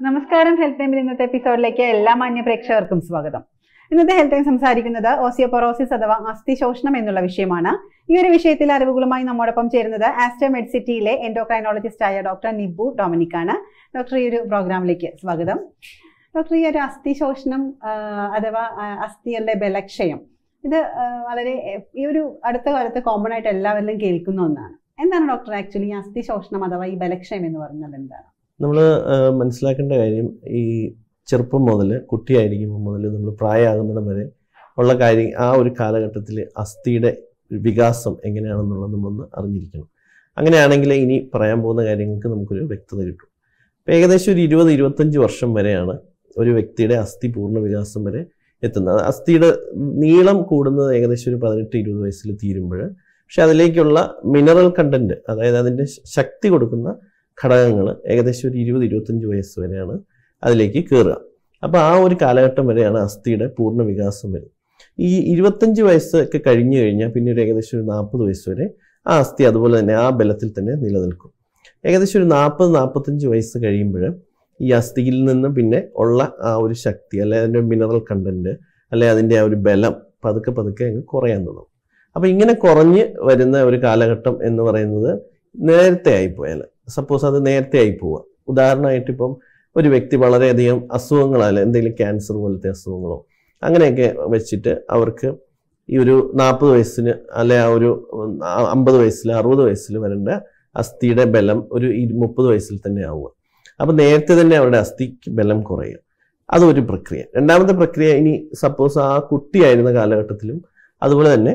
നമസ്കാരം ഹെൽത്ത് ടൈമിൽ ഇന്നത്തെ എപ്പിസോഡിലേക്ക് എല്ലാ മാന്യ പ്രേക്ഷകർക്കും സ്വാഗതം ഇന്നത്തെ ഹെൽത്ത് ടൈം സംസാരിക്കുന്നത് ഓസിയോപൊറോസിസ് അഥവാ അസ്ഥി ശോഷണം എന്നുള്ള വിഷയമാണ് ഈ ഒരു വിഷയത്തിൽ അറിവുകളുമായി നമ്മോടൊപ്പം ചേരുന്നത് ആസ്റ്റർ മെഡിസിറ്റിയിലെ എൻഡോക്രൈനോളജിസ്റ്റ് ആയ ഡോക്ടർ നിബു ഡൊമിനിക് ആണ് ഡോക്ടർ ഈ ഒരു പ്രോഗ്രാമിലേക്ക് സ്വാഗതം ഡോക്ടർ ഈ ഒരു അസ്ഥി ശോഷണം ആ, അഥവാ ആ, അസ്ഥികളുടെ ബലക്ഷയം ഇത് ആ, വളരെ എ, ഈ ഒരു അടുത്ത കാലത്ത് കോമൺ ആയിട്ട് എല്ലാവരിലും കേൾക്കുന്ന ഒന്നാണ് എന്താണ് ഡോക്ടർ ആക്ച്വലി ഈ അസ്ഥി ശോഷണം അഥവാ ഈ ബലക്ഷയം എന്ന് പറഞ്ഞാൽ എന്താണ് നമ്മൾ മനസ്സിലാക്കേണ്ട കാര്യം ഈ ചെറുപ്പം മുതൽ കുട്ടിയായിരിക്കുമ്പോൾ മുതൽ നമ്മൾ പ്രായമാകുന്നിടം വരെ ഉള്ള കാര്യം ആ ഒരു കാലഘട്ടത്തിൽ അസ്ഥിയുടെ വികാസം എങ്ങനെയാണെന്നുള്ളത് നമ്മളൊന്ന് അറിഞ്ഞിരിക്കണം അങ്ങനെയാണെങ്കിൽ ഇനി പറയാൻ പോകുന്ന കാര്യങ്ങൾക്ക് നമുക്കൊരു വ്യക്തത കിട്ടും ഇപ്പം ഏകദേശം ഒരു ഇരുപത് ഇരുപത്തഞ്ച് വർഷം വരെയാണ് ഒരു വ്യക്തിയുടെ അസ്ഥി പൂർണ്ണ വികാസം വരെ എത്തുന്നത് അസ്ഥിയുടെ നീളം കൂടുന്നത് ഏകദേശം ഒരു പതിനെട്ട് ഇരുപത് വയസ്സിൽ തീരുമ്പോൾ പക്ഷെ അതിലേക്കുള്ള മിനറൽ കണ്ടന്റ് അതായത് അതിൻ്റെ ശക്തി കൊടുക്കുന്ന ഘടകങ്ങൾ ഏകദേശം ഒരു ഇരുപത് ഇരുപത്തഞ്ച് വയസ്സ് വരെയാണ് അതിലേക്ക് കയറുക അപ്പോൾ ആ ഒരു കാലഘട്ടം വരെയാണ് അസ്ഥിയുടെ പൂർണ്ണ വികാസം വരുന്നത് ഈ ഇരുപത്തഞ്ച് വയസ്സ് ഒക്കെ കഴിഞ്ഞു കഴിഞ്ഞാൽ പിന്നെ ഒരു ഏകദേശം ഒരു നാൽപ്പത് വയസ്സ് വരെ ആ അസ്ഥി അതുപോലെ തന്നെ ആ ബലത്തിൽ തന്നെ നിലനിൽക്കും ഏകദേശം ഒരു നാൽപ്പത് നാൽപ്പത്തഞ്ച് വയസ്സ് കഴിയുമ്പോൾ ഈ അസ്ഥിയിൽ നിന്ന് പിന്നെ ഉള്ള ആ ഒരു ശക്തി അല്ലെ അതിൻ്റെ മിനറൽ കണ്ടന്റ് അല്ലെ അതിൻ്റെ ആ ഒരു ബലം പതുക്കെ പതുക്കെ അങ്ങ് കുറയാൻ തുടങ്ങും അപ്പോൾ ഇങ്ങനെ കുറഞ്ഞ് വരുന്ന ഒരു കാലഘട്ടം എന്ന് പറയുന്നത് നേരത്തെ ആയിപ്പോയാൽ സപ്പോസ് അത് നേരത്തെ ആയി പോവുക ഉദാഹരണമായിട്ട് ഇപ്പം ഒരു വ്യക്തി വളരെയധികം അസുഖങ്ങളാൽ എന്തെങ്കിലും ക്യാൻസർ പോലത്തെ അസുഖങ്ങളോ അങ്ങനെയൊക്കെ വെച്ചിട്ട് അവർക്ക് ഈ ഒരു നാൽപ്പത് വയസ്സിന് അല്ലെ ആ ഒരു അമ്പത് വയസ്സിൽ അറുപത് വയസ്സിൽ വരേണ്ട അസ്ഥിയുടെ ബലം ഒരു ഇരു- മുപ്പത് വയസ്സിൽ തന്നെ ആവുക അപ്പം നേരത്തെ തന്നെ അവരുടെ അസ്ഥിക്ക് ബലം കുറയുക അതൊരു പ്രക്രിയ രണ്ടാമത്തെ പ്രക്രിയ ഇനി സപ്പോസ് ആ കുട്ടിയായിരുന്ന കാലഘട്ടത്തിലും അതുപോലെ തന്നെ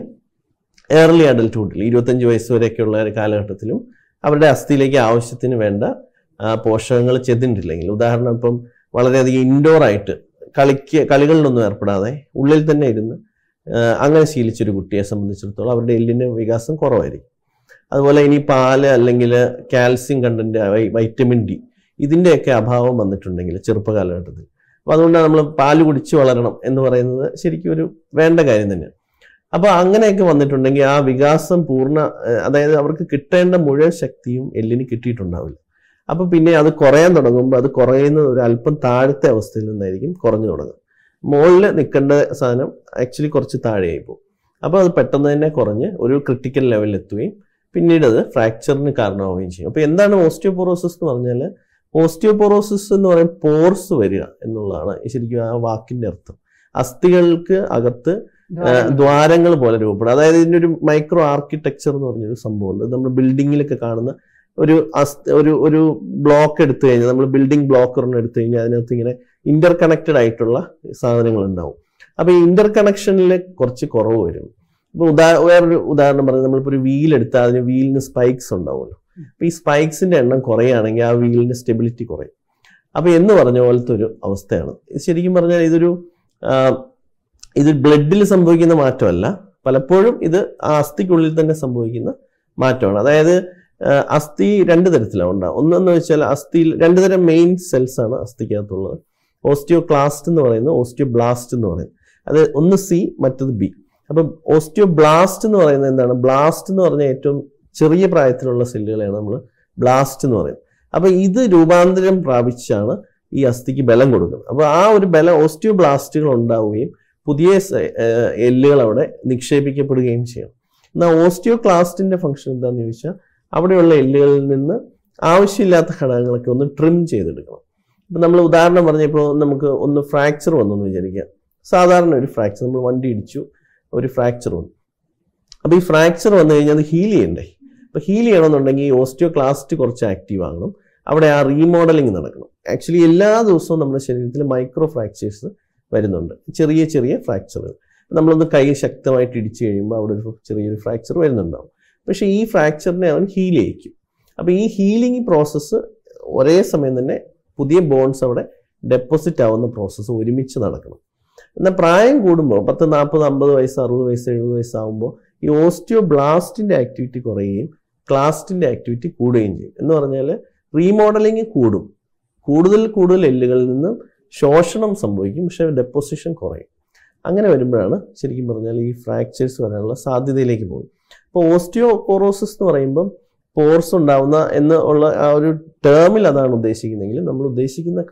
ഏർലി അഡൽട്ട്ഹുഡിൽ ഇരുപത്തഞ്ച് വയസ്സ് വരെയൊക്കെയുള്ള ഒരു കാലഘട്ടത്തിലും അവരുടെ അസ്ഥിയിലേക്ക് ആവശ്യത്തിന് വേണ്ട ആ, പോഷകങ്ങൾ ചെന്നിട്ടില്ലെങ്കിൽ ഉദാഹരണം ഇപ്പം വളരെയധികം ഇൻഡോർ ആയിട്ട് കളിക്ക് കളികളിലൊന്നും ഏർപ്പെടാതെ ഉള്ളിൽ തന്നെ ഇരുന്ന് ആ, അങ്ങനെ ശീലിച്ചൊരു കുട്ടിയെ സംബന്ധിച്ചിടത്തോളം അവരുടെ എല്ലിൻ്റെ വികാസം കുറവായിരിക്കും അതുപോലെ ഇനി പാല് അല്ലെങ്കിൽ കാൽസ്യം കണ്ടന്റ് വൈറ്റമിൻ ഡി ഇതിൻ്റെയൊക്കെ അഭാവം വന്നിട്ടുണ്ടെങ്കിൽ ചെറുപ്പ കാലഘട്ടത്തിൽ അപ്പോൾ അതുകൊണ്ടാണ് നമ്മൾ പാല് കുടിച്ച് വളരണം എന്ന് പറയുന്നത് ശരിക്കും ഒരു വേണ്ട കാര്യം തന്നെയാണ് അപ്പോൾ അങ്ങനെയൊക്കെ വന്നിട്ടുണ്ടെങ്കിൽ ആ വികാസം പൂർണ്ണ ഏഹ് അതായത് അവർക്ക് കിട്ടേണ്ട മുഴുവൻ ശക്തിയും എല്ലിന് കിട്ടിയിട്ടുണ്ടാവില്ല അപ്പോൾ പിന്നെ അത് കുറയാൻ തുടങ്ങുമ്പോൾ അത് കുറയുന്നത് ഒരു അല്പം താഴത്തെ അവസ്ഥയിൽ നിന്നായിരിക്കും കുറഞ്ഞു തുടങ്ങുക മുകളിൽ നിൽക്കേണ്ട സാധനം ആക്ച്വലി കുറച്ച് താഴെയായി പോകും അപ്പോൾ അത് പെട്ടെന്ന് തന്നെ കുറഞ്ഞ് ഒരു ക്രിട്ടിക്കൽ ലെവലിൽ എത്തുകയും പിന്നീട് അത് ഫ്രാക്ചറിന് കാരണമാവുകയും ചെയ്യും അപ്പോൾ എന്താണ് ഓസ്റ്റിയോപോറോസിസ് എന്ന് പറഞ്ഞാൽ ഓസ്റ്റിയോപോറോസിസ് എന്ന് പറയുന്നത് പോർസ് വരിക എന്നുള്ളതാണ് ശരിക്കും ആ വാക്കിന്റെ അർത്ഥം അസ്ഥികൾക്ക് അകത്ത് ദ്വാരങ്ങൾ പോലെ രൂപപ്പെടും അതായത് ഇതിൻ്റെ ഒരു മൈക്രോ ആർക്കിടെക്ചർ എന്ന് പറഞ്ഞൊരു സംഭവമുണ്ട് നമ്മൾ ബിൽഡിങ്ങിലൊക്കെ കാണുന്ന ഒരു അസ്ഥ ഒരു ഒരു ബ്ലോക്ക് എടുത്തു കഴിഞ്ഞാൽ നമ്മൾ ബിൽഡിംഗ് ബ്ലോക്ക് ഒരെണ്ണം എടുത്തു കഴിഞ്ഞാൽ അതിനകത്ത് ഇങ്ങനെ ഇന്റർ കണക്റ്റഡ് ആയിട്ടുള്ള സാധനങ്ങൾ ഉണ്ടാവും അപ്പോൾ ഈ ഇന്റർ കണക്ഷനിൽ കുറച്ച് കുറവ് വരും ഇപ്പോൾ ഉദാ വേറൊരു ഉദാഹരണം പറഞ്ഞാൽ നമ്മളിപ്പോൾ ഒരു വീൽ എടുത്താൽ അതിന് വീലിന് സ്പൈക്സ് ഉണ്ടാവുമല്ലോ അപ്പോൾ ഈ സ്പൈക്സിന്റെ എണ്ണം കുറയുകയാണെങ്കിൽ ആ വീലിന്റെ സ്റ്റെബിലിറ്റി കുറയും അപ്പോൾ എന്ന് പറഞ്ഞ പോലത്തെ ഒരു അവസ്ഥയാണ് ഇത് ശരിക്കും പറഞ്ഞാൽ ഇതൊരു ആ, ഇത് ബ്ലഡിൽ സംഭവിക്കുന്ന മാറ്റമല്ല പലപ്പോഴും ഇത് ആ അസ്ഥിക്കുള്ളിൽ തന്നെ സംഭവിക്കുന്ന മാറ്റമാണ് അതായത് ആ, അസ്ഥി രണ്ട് തരത്തിലാണ് ഉണ്ടാവും ഒന്നെന്ന് വെച്ചാൽ അസ്ഥിയിൽ രണ്ട് തരം മെയിൻ സെൽസ് ആണ് അസ്ഥിക്കകത്തുള്ളത് ഓസ്റ്റിയോക്ലാസ്റ്റ് എന്ന് പറയുന്നത് ഓസ്റ്റിയോബ്ലാസ്റ്റ് എന്ന് പറയുന്നത് അത് ഒന്ന് സി മറ്റത് ബി അപ്പം ഓസ്റ്റിയോബ്ലാസ്റ്റ് എന്ന് പറയുന്നത് എന്താണ് ബ്ലാസ്റ്റ് എന്ന് പറഞ്ഞാൽ ഏറ്റവും ചെറിയ പ്രായത്തിലുള്ള സെല്ലുകളെയാണ് നമ്മൾ ബ്ലാസ്റ്റ് എന്ന് പറയുന്നത് അപ്പം ഇത് രൂപാന്തരം പ്രാപിച്ചാണ് ഈ അസ്ഥിക്ക് ബലം കൊടുക്കുന്നത് അപ്പോൾ ആ ഒരു ബലം ഓസ്റ്റിയോബ്ലാസ്റ്റുകൾ ഉണ്ടാവുകയും പുതിയ സ- ഏഹ് എല്ലുകൾ അവിടെ നിക്ഷേപിക്കപ്പെടുകയും ചെയ്യും എന്നാൽ ഓസ്റ്റിയോക്ലാസ്റ്റിന്റെ ഫംഗ്ഷൻ എന്താണെന്ന് ചോദിച്ചാൽ അവിടെയുള്ള എല്ലുകളിൽ നിന്ന് ആവശ്യമില്ലാത്ത ഘടകങ്ങളൊക്കെ ഒന്ന് ട്രിം ചെയ്തെടുക്കണം ഇപ്പം നമ്മൾ ഉദാഹരണം പറഞ്ഞപ്പോൾ നമുക്ക് ഒന്ന് ഫ്രാക്ചർ വന്നെന്ന് വിചാരിക്കുക സാധാരണ ഒരു ഫ്രാക്ചർ നമ്മൾ വണ്ടി ഇടിച്ചു ഒരു ഫ്രാക്ചർ വന്നു അപ്പോൾ ഈ ഫ്രാക്ചർ വന്നു കഴിഞ്ഞാൽ അത് ഹീൽ ചെയ്യണ്ടേ അപ്പോൾ ഹീൽ ചെയ്യണമെന്നുണ്ടെങ്കിൽ ഈ ഓസ്റ്റിയോക്ലാസ്റ്റ് കുറച്ച് ആക്റ്റീവ് ആകണം അവിടെ ആ റീമോഡലിംഗ് നടക്കണം ആക്ച്വലി എല്ലാ ദിവസവും നമ്മുടെ ശരീരത്തിൽ മൈക്രോ ഫ്രാക്ചേഴ്സ് വരുന്നുണ്ട് ചെറിയ ചെറിയ ഫ്രാക്ചറുകൾ നമ്മളൊന്ന് കൈ ശക്തമായിട്ട് ഇടിച്ചു കഴിയുമ്പോൾ അവിടെ ഒരു ചെറിയൊരു ഫ്രാക്ചർ വരുന്നുണ്ടാവും പക്ഷേ ഈ ഫ്രാക്ചറിനെ അവൻ ഹീൽ ചെയ്യിക്കും അപ്പോൾ ഈ ഹീലിംഗ് പ്രോസസ്സ് ഒരേ സമയം തന്നെ പുതിയ ബോൺസ് അവിടെ ഡെപ്പോസിറ്റ് ആവുന്ന പ്രോസസ്സ് ഒരുമിച്ച് നടക്കണം എന്നാൽ പ്രായം കൂടുമ്പോൾ പത്ത് നാൽപ്പത് അമ്പത് വയസ്സ് അറുപത് വയസ്സ് എഴുപത് വയസ്സാകുമ്പോൾ ഈ ഓസ്റ്റിയോബ്ലാസ്റ്റിൻ്റെ ആക്ടിവിറ്റി കുറയുകയും ക്ലാസ്റ്റിൻ്റെ ആക്ടിവിറ്റി കൂടുകയും ചെയ്യും എന്ന് പറഞ്ഞാൽ റീമോഡലിംഗ് കൂടും കൂടുതൽ കൂടുതൽ എല്ലുകളിൽ നിന്ന് ശോഷണം സംഭവിക്കും പക്ഷേ ഡെപ്പോസിഷൻ കുറയും അങ്ങനെ വരുമ്പോഴാണ് ശരിക്കും പറഞ്ഞാൽ ഈ ഫ്രാക്ചേഴ്സ് വരാനുള്ള സാധ്യതയിലേക്ക് പോകും അപ്പോൾ ഓസ്റ്റിയോപോറോസിസ് എന്ന് പറയുമ്പം പോർസ് ഉണ്ടാവുന്ന എന്ന് ഉള്ള ആ ഒരു ടേമിൽ അതാണ് ഉദ്ദേശിക്കുന്നതെങ്കിൽ നമ്മൾ ഉദ്ദേശിക്കുന്ന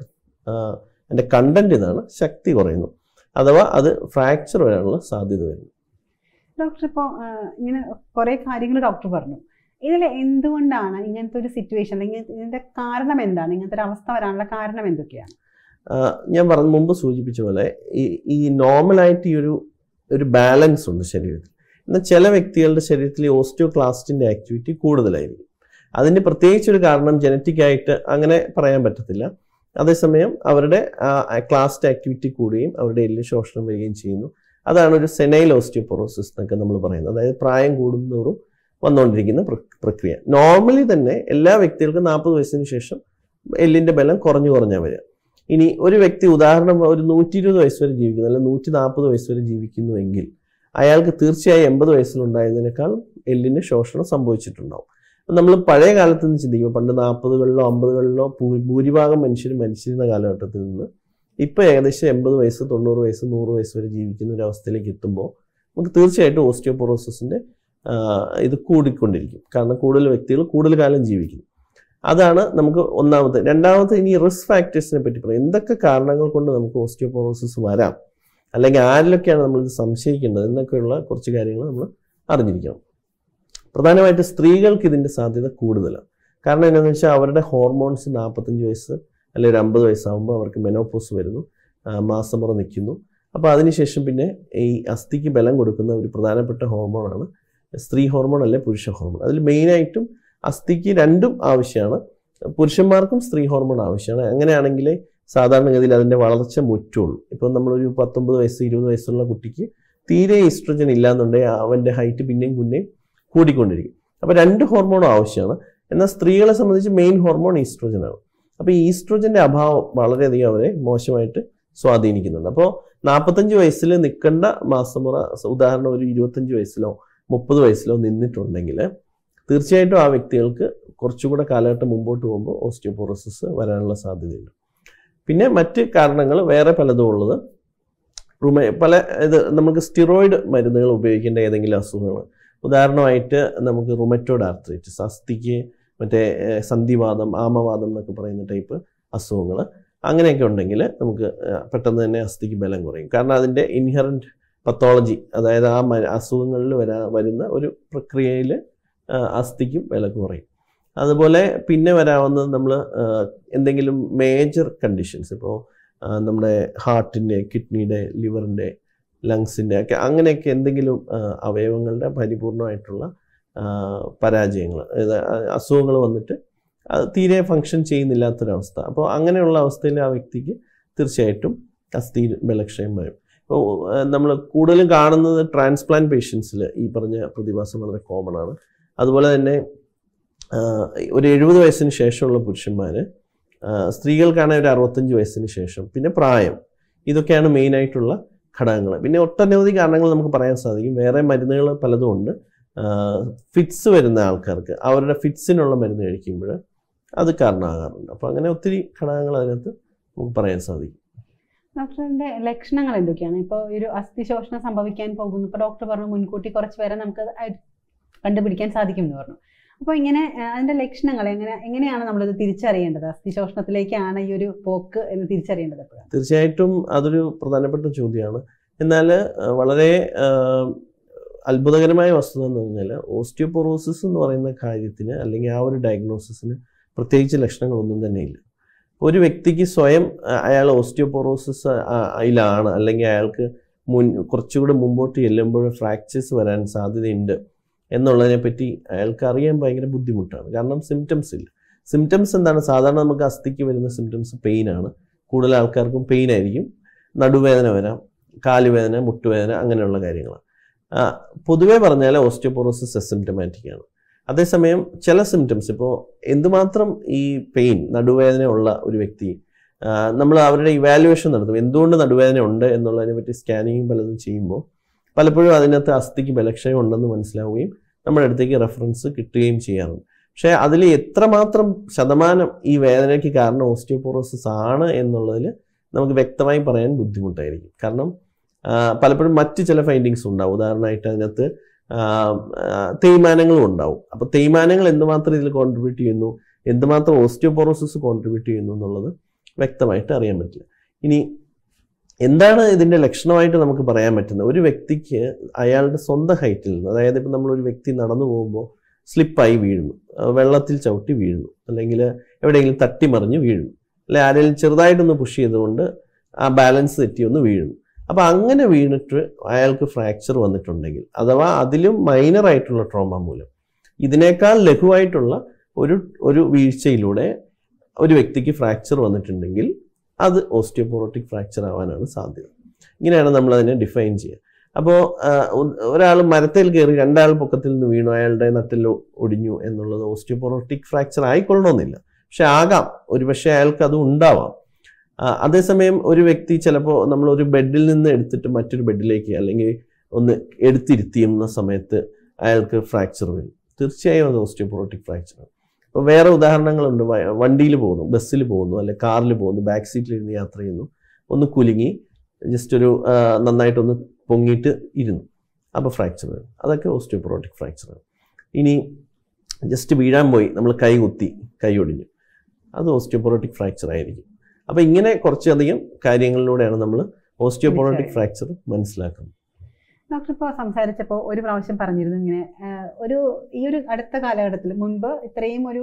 അതിൻ്റെ കണ്ടന്റ് ഇതാണ് ശക്തി കുറയുന്നു അഥവാ അത് ഫ്രാക്ചർ വരാനുള്ള സാധ്യത വരുന്നു ഡോക്ടർ ഇപ്പോൾ ഇങ്ങനെ കുറെ കാര്യങ്ങൾ ഡോക്ടർ പറഞ്ഞു ഇതിൽ എന്തുകൊണ്ടാണ് ഇങ്ങനത്തെ ഒരു സിറ്റുവേഷൻ അല്ലെങ്കിൽ ഇതിന്റെ കാരണം എന്താണ് ഇങ്ങനത്തെ ഒരു അവസ്ഥ വരാനുള്ള കാരണം എന്തൊക്കെയാണ് ആ, ഞാൻ പറഞ്ഞ മുമ്പ് സൂചിപ്പിച്ച പോലെ ഈ ഈ നോർമലായിട്ട് ഈ ഒരു ഒരു ബാലൻസ് ഉണ്ട് ശരീരത്തിൽ എന്നാൽ ചില വ്യക്തികളുടെ ശരീരത്തിൽ ഈ ഓസ്റ്റിയോക്ലാസ്റ്റിൻ്റെ ആക്ടിവിറ്റി കൂടുതലായിരിക്കും അതിന് പ്രത്യേകിച്ച് ഒരു കാരണം ജനറ്റിക് ആയിട്ട് അങ്ങനെ പറയാൻ പറ്റത്തില്ല അതേസമയം അവരുടെ ക്ലാസ്റ്റ് ആക്ടിവിറ്റി കൂടുകയും അവരുടെ എല്ല് ശോഷണം വരികയും ചെയ്യുന്നു അതാണ് ഒരു സെനൈൽ ഓസ്റ്റിയോപൊറോസിസ് എന്നൊക്കെ നമ്മൾ പറയുന്നത് അതായത് പ്രായം കൂടുന്നതോറും വന്നുകൊണ്ടിരിക്കുന്ന പ്ര- പ്രക്രിയ നോർമലി തന്നെ എല്ലാ വ്യക്തികൾക്കും നാൽപ്പത് വയസ്സിന് ശേഷം എല്ലിൻ്റെ ബലം കുറഞ്ഞു കുറഞ്ഞാൽ വരിക ഇനി ഒരു വ്യക്തി ഉദാഹരണം ഒരു നൂറ്റി ഇരുപത് വയസ്സ് വരെ ജീവിക്കുന്നു അല്ലെങ്കിൽ നൂറ്റി നാൽപ്പത് വയസ്സ് വരെ ജീവിക്കുന്നുവെങ്കിൽ അയാൾക്ക് തീർച്ചയായും എൺപത് വയസ്സിലുണ്ടായതിനേക്കാളും എല്ലിന് ശോഷണം സംഭവിച്ചിട്ടുണ്ടാവും അപ്പം നമ്മൾ പഴയ കാലത്ത് നിന്ന് ചിന്തിക്കുമ്പോൾ പണ്ട് നാൽപ്പതുകളിലോ അമ്പതുകളിലോ ഭൂ- ഭൂരിഭാഗം മനുഷ്യരും മരിച്ചിരുന്ന കാലഘട്ടത്തിൽ നിന്ന് ഇപ്പോൾ ഏകദേശം എൺപത് വയസ്സ് തൊണ്ണൂറ് വയസ്സ് നൂറ് വയസ്സ് വരെ ജീവിക്കുന്ന ഒരു അവസ്ഥയിലേക്ക് എത്തുമ്പോൾ നമുക്ക് തീർച്ചയായിട്ടും ഓസ്റ്റിയോപൊറോസിസിൻ്റെ ഇത് കൂടിക്കൊണ്ടിരിക്കും കാരണം കൂടുതൽ വ്യക്തികൾ കൂടുതൽ കാലം ജീവിക്കുന്നു അതാണ് നമുക്ക് ഒന്നാമത്തെ രണ്ടാമത്തെ ഇനി റിസ്ക് ഫാക്ടേഴ്സിനെ പറ്റി പറയാം എന്തൊക്കെ കാരണങ്ങൾ കൊണ്ട് നമുക്ക് ഓസ്റ്റിയോപൊറോസിസ് വരാം അല്ലെങ്കിൽ ആരിലൊക്കെയാണ് നമ്മളിത് സംശയിക്കേണ്ടത് എന്നൊക്കെയുള്ള കുറച്ച് കാര്യങ്ങൾ നമ്മൾ അറിഞ്ഞിരിക്കണം പ്രധാനമായിട്ട് സ്ത്രീകൾക്ക് ഇതിൻ്റെ സാധ്യത കൂടുതലാണ് കാരണം എന്താണെന്ന് വെച്ചാൽ അവരുടെ ഹോർമോൺസ് നാൽപ്പത്തഞ്ച് വയസ്സ് അല്ലെങ്കിൽ ഒരു അമ്പത് വയസ്സാകുമ്പോൾ അവർക്ക് മെനോപോസ് വരുന്നു ആ, മാസമുറ നിൽക്കുന്നു അപ്പോൾ അതിനുശേഷം പിന്നെ ഈ അസ്ഥിക്ക് ബലം കൊടുക്കുന്ന ഒരു പ്രധാനപ്പെട്ട ഹോർമോണാണ് സ്ത്രീ ഹോർമോൺ അല്ലെ പുരുഷ ഹോർമോൺ അതിൽ മെയിനായിട്ടും അസ്ഥിക്ക് രണ്ടും ആവശ്യമാണ് പുരുഷന്മാർക്കും സ്ത്രീ ഹോർമോൺ ആവശ്യമാണ് അങ്ങനെയാണെങ്കിൽ സാധാരണഗതിയിൽ അതിൻ്റെ വളർച്ച മുറ്റുള്ളൂ ഇപ്പം നമ്മളൊരു പത്തൊമ്പത് വയസ്സ് ഇരുപത് വയസ്സുള്ള കുട്ടിക്ക് തീരെ ഈസ്ട്രജൻ ഇല്ലാന്നുണ്ടെങ്കിൽ അവൻ്റെ ഹൈറ്റ് പിന്നെയും പിന്നെയും കൂടിക്കൊണ്ടിരിക്കും അപ്പോൾ രണ്ട് ഹോർമോണും ആവശ്യമാണ് എന്നാൽ സ്ത്രീകളെ സംബന്ധിച്ച് മെയിൻ ഹോർമോൺ ഈസ്ട്രോജനാണ് അപ്പോൾ ഈ ഈസ്ട്രോജൻ്റെ അഭാവം വളരെയധികം അവരെ മോശമായിട്ട് സ്വാധീനിക്കുന്നുണ്ട് അപ്പോൾ നാൽപ്പത്തഞ്ച് വയസ്സിൽ നിൽക്കേണ്ട മാസമുറ ഉദാഹരണം ഒരു ഇരുപത്തഞ്ച് വയസ്സിലോ മുപ്പത് വയസ്സിലോ നിന്നിട്ടുണ്ടെങ്കിൽ തീർച്ചയായിട്ടും ആ വ്യക്തികൾക്ക് കുറച്ചുകൂടെ കാലഘട്ടം മുമ്പോട്ട് പോകുമ്പോൾ ഓസ്റ്റിയോപോറോസിസ് വരാനുള്ള സാധ്യതയുണ്ട് പിന്നെ മറ്റ് കാരണങ്ങൾ വേറെ പലതും ഉള്ളത് റുമ പല ഇത് നമുക്ക് സ്റ്റിറോയിഡ് മരുന്നുകൾ ഉപയോഗിക്കേണ്ട ഏതെങ്കിലും അസുഖങ്ങൾ ഉദാഹരണമായിട്ട് നമുക്ക് റുമറ്റോഡ് ആർത്രൈറ്റിസ് അസ്ഥിക്ക് മറ്റേ ഏഹ്, സന്ധിവാദം ആമവാദം എന്നൊക്കെ പറയുന്ന ടൈപ്പ് അസുഖങ്ങൾ അങ്ങനെയൊക്കെ ഉണ്ടെങ്കിൽ നമുക്ക് ഏഹ്, പെട്ടെന്ന് തന്നെ അസ്ഥിക്ക് ബലം കുറയും കാരണം അതിൻ്റെ ഇൻഹറൻറ്റ് പത്തോളജി അതായത് ആ മ- അസുഖങ്ങളിൽ വരാ വരുന്ന ഒരു പ്രക്രിയയിൽ അസ്ഥിക്കും ബലം കുറയും അതുപോലെ പിന്നെ വരാവുന്നത് നമ്മൾ എന്തെങ്കിലും മേജർ കണ്ടീഷൻസ് ഇപ്പോൾ നമ്മുടെ ഹാർട്ടിൻ്റെ കിഡ്നിയുടെ ലിവറിൻ്റെ ലങ്സിൻ്റെ ഒക്കെ അങ്ങനെയൊക്കെ എന്തെങ്കിലും ആ, അവയവങ്ങളുടെ പരിപൂർണമായിട്ടുള്ള പരാജയങ്ങൾ അതായത് അസുഖങ്ങൾ വന്നിട്ട് അത് തീരെ ഫങ്ഷൻ ചെയ്യുന്നില്ലാത്തൊരവസ്ഥ അപ്പോൾ അങ്ങനെയുള്ള അവസ്ഥയിൽ ആ വ്യക്തിക്ക് തീർച്ചയായിട്ടും അസ്ഥി ബലക്ഷയം വരും ഇപ്പോൾ നമ്മൾ കൂടുതലും കാണുന്നത് ട്രാൻസ്പ്ലാന്റ് പേഷ്യൻസിൽ ഈ പറഞ്ഞ പ്രതിഭാസം വളരെ കോമൺ ആണ് അതുപോലെ തന്നെ ആ, ഒരു എഴുപത് വയസ്സിന് ശേഷമുള്ള പുരുഷന്മാർ സ്ത്രീകൾക്കാണെങ്കിൽ ഒരു അറുപത്തഞ്ച് വയസ്സിന് ശേഷം പിന്നെ പ്രായം ഇതൊക്കെയാണ് മെയിനായിട്ടുള്ള ഘടകങ്ങൾ പിന്നെ ഒട്ടനവധി കാരണങ്ങൾ നമുക്ക് പറയാൻ സാധിക്കും വേറെ മരുന്നുകൾ പലതും ഉണ്ട് ഫിറ്റ്സ് വരുന്ന ആൾക്കാർക്ക് അവരുടെ ഫിറ്റ്സിനുള്ള മരുന്ന് കഴിക്കുമ്പോൾ അത് കാരണമാകാറുണ്ട് അപ്പോൾ അങ്ങനെ ഒത്തിരി ഘടകങ്ങൾ അതിനകത്ത് നമുക്ക് പറയാൻ സാധിക്കും ഡോക്ടറിന്റെ ലക്ഷണങ്ങൾ എന്തൊക്കെയാണ് ഇപ്പോൾ ഒരു അസ്ഥിശോഷണം സംഭവിക്കാൻ പോകുന്നു ഇപ്പോൾ ഡോക്ടർ പറഞ്ഞു മുൻകൂട്ടി കുറച്ച് പേരെ നമുക്ക് അത് ഐ- കണ്ടുപിടിക്കാൻ സാധിക്കും എന്ന് പറഞ്ഞു അപ്പോൾ ഇങ്ങനെ ആ, അതിന്റെ ലക്ഷണങ്ങൾ എങ്ങനെ എങ്ങനെയാണ് നമ്മളിത് തിരിച്ചറിയേണ്ടത് അസ്ഥിശോഷണത്തിലേക്കാണ് ഈ ഒരു പോക്ക് എന്ന് തിരിച്ചറിയേണ്ടത് എപ്പോഴാണ് തീർച്ചയായിട്ടും അതൊരു പ്രധാനപ്പെട്ട ചോദ്യമാണ് എന്നാൽ വളരെ ആ, അത്ഭുതകരമായ വസ്തുത എന്ന് പറഞ്ഞാൽ ഓസ്റ്റിയോപൊറോസിസ് എന്ന് പറയുന്ന കാര്യത്തിന് അല്ലെങ്കിൽ ആ ഒരു ഡയഗ്നോസിസിന് പ്രത്യേകിച്ച് ലക്ഷണങ്ങളൊന്നും തന്നെ ഇല്ല ഒരു വ്യക്തിക്ക് സ്വയം ആ, അയാൾ ഓസ്റ്റിയോപൊറോസിസ് അതിലാണ് അല്ലെങ്കിൽ അയാൾക്ക് മുൻ കുറച്ചുകൂടെ മുമ്പോട്ട് ചെല്ലുമ്പോൾ ഫ്രാക്ചേഴ്സ് വരാൻ സാധ്യതയുണ്ട് എന്നുള്ളതിനെ പറ്റി അയാൾക്ക് അറിയാൻ ഭയങ്കര ബുദ്ധിമുട്ടാണ് കാരണം സിംറ്റംസ് ഇല്ല സിംറ്റംസ് എന്താണ് സാധാരണ നമുക്ക് അസ്ഥിക്ക് വരുന്ന സിംറ്റംസ് പെയിൻ ആണ് കൂടുതൽ ആൾക്കാർക്കും പെയിൻ ആയിരിക്കും നടുവേദന വരാം കാലുവേദന മുട്ടുവേദന അങ്ങനെയുള്ള കാര്യങ്ങൾ പൊതുവേ പറഞ്ഞാൽ ഓസ്റ്റിയോപൊറോസിസ് അസിംറ്റമാറ്റിക് ആണ് അതേസമയം ചില സിംറ്റംസ് ഇപ്പോൾ എന്തുമാത്രം ഈ പെയിൻ നടുവേദന ഉള്ള ഒരു വ്യക്തി നമ്മൾ അവരുടെ ഇവാലുവേഷൻ നടത്തും എന്തുകൊണ്ട് നടുവേദന ഉണ്ട് എന്നുള്ളതിനെ പറ്റി സ്കാനിങ്ങും പലതും ചെയ്യുമ്പോൾ പലപ്പോഴും അതിനകത്ത് അസ്ഥിക്ക് ബലക്ഷയം ഉണ്ടെന്ന് മനസ്സിലാവുകയും നമ്മുടെ അടുത്തേക്ക് റെഫറൻസ് കിട്ടുകയും ചെയ്യാറുണ്ട് പക്ഷേ അതിൽ എത്രമാത്രം ശതമാനം ഈ വേദനയ്ക്ക് കാരണം ഓസ്റ്റിയോപോറോസിസ് ആണ് എന്നുള്ളതിൽ നമുക്ക് വ്യക്തമായി പറയാൻ ബുദ്ധിമുട്ടായിരിക്കും കാരണം ആ, പലപ്പോഴും മറ്റ് ചില ഫൈൻഡിങ്സ് ഉണ്ടാവും ഉദാഹരണമായിട്ട് അതിനകത്ത് ആ, ആ, തേയ്മാനങ്ങളും ഉണ്ടാവും അപ്പോൾ തേയ്മാനങ്ങൾ എന്തുമാത്രം ഇതിൽ കോൺട്രിബ്യൂട്ട് ചെയ്യുന്നു എന്തുമാത്രം ഓസ്റ്റിയോപോറോസിസ് കോൺട്രിബ്യൂട്ട് ചെയ്യുന്നു എന്നുള്ളത് വ്യക്തമായിട്ട് അറിയാൻ പറ്റില്ല ഇനി എന്താണ് ഇതിൻ്റെ ലക്ഷണമായിട്ട് നമുക്ക് പറയാൻ പറ്റുന്നത് ഒരു വ്യക്തിക്ക് അയാളുടെ സ്വന്തം ഹൈറ്റിൽ നിന്ന് അതായത് ഇപ്പം നമ്മളൊരു വ്യക്തി നടന്നു പോകുമ്പോൾ സ്ലിപ്പായി വീഴുന്നു ആ, വെള്ളത്തിൽ ചവിട്ടി വീഴുന്നു അല്ലെങ്കിൽ എവിടെയെങ്കിലും തട്ടിമറിഞ്ഞ് വീഴുന്നു അല്ലെ ആരെങ്കിലും ചെറുതായിട്ടൊന്ന് പുഷ് ചെയ്തുകൊണ്ട് ആ ബാലൻസ് തെറ്റി ഒന്ന് വീഴുന്നു അപ്പോൾ അങ്ങനെ വീണിട്ട് അയാൾക്ക് ഫ്രാക്ചർ വന്നിട്ടുണ്ടെങ്കിൽ അഥവാ അതിലും മൈനർ ആയിട്ടുള്ള ട്രോമ മൂലം ഇതിനേക്കാൾ ലഘുവായിട്ടുള്ള ഒരു ഒരു വീഴ്ചയിലൂടെ ഒരു വ്യക്തിക്ക് ഫ്രാക്ചർ വന്നിട്ടുണ്ടെങ്കിൽ അത് ഓസ്റ്റിയോപോറോട്ടിക് ഫ്രാക്ചർ ആവാനാണ് സാധ്യത ഇങ്ങനെയാണ് നമ്മൾ അതിനെ ഡിഫൈൻ ചെയ്യുക അപ്പോൾ ഒരാൾ മരത്തിൽ കയറി രണ്ടാൾ പൊക്കത്തിൽ നിന്ന് വീണു അയാളുടെ നട്ടിൽ ഒടിഞ്ഞു എന്നുള്ളത് ഓസ്റ്റിയോപോറോട്ടിക് ഫ്രാക്ചർ ആയിക്കൊള്ളണമെന്നില്ല പക്ഷെ ആകാം ഒരുപക്ഷെ അയാൾക്ക് അത് ഉണ്ടാവാം ആ, അതേസമയം ഒരു വ്യക്തി ചിലപ്പോൾ നമ്മൾ ഒരു ബെഡിൽ നിന്ന് എടുത്തിട്ട് മറ്റൊരു ബെഡിലേക്ക് അല്ലെങ്കിൽ ഒന്ന് എടുത്തിരുത്തിയുന്ന സമയത്ത് അയാൾക്ക് ഫ്രാക്ചർ വരും തീർച്ചയായും അത് ഓസ്റ്റിയോപോറോട്ടിക് ഫ്രാക്ചറാണ് ഇപ്പോൾ വേറെ ഉദാഹരണങ്ങളുണ്ട് വണ്ടിയിൽ പോകുന്നു ബസ്സിൽ പോകുന്നു അല്ലെങ്കിൽ കാറിൽ പോകുന്നു ബാക്ക് സീറ്റിൽ ഇരുന്ന് യാത്ര ചെയ്യുന്നു ഒന്ന് കുലുങ്ങി ജസ്റ്റ് ഒരു ആ, നന്നായിട്ടൊന്ന് പൊങ്ങിയിട്ട് ഇരുന്നു അപ്പോൾ ഫ്രാക്ചർ വരും അതൊക്കെ ഓസ്റ്റിയോപൊറോട്ടിക് ഫ്രാക്ചറാണ് ഇനി ജസ്റ്റ് വീഴാൻ പോയി നമ്മൾ കൈ കുത്തി കൈ ഒടിഞ്ഞു അത് ഓസ്റ്റിയോപൊറോട്ടിക് ഫ്രാക്ചർ ആയിരിക്കും അപ്പോൾ ഇങ്ങനെ കുറച്ചധികം കാര്യങ്ങളിലൂടെയാണ് നമ്മൾ ഓസ്റ്റിയോപൊറോട്ടിക് ഫ്രാക്ചർ മനസ്സിലാക്കുന്നത് ഡോക്ടർ ഇപ്പോൾ സംസാരിച്ചപ്പോൾ ഒരു പ്രാവശ്യം പറഞ്ഞിരുന്നു ഇങ്ങനെ ആഹ്, ഒരു ഈ ഒരു അടുത്ത കാലഘട്ടത്തിൽ മുൻപ് ഇത്രയും ഒരു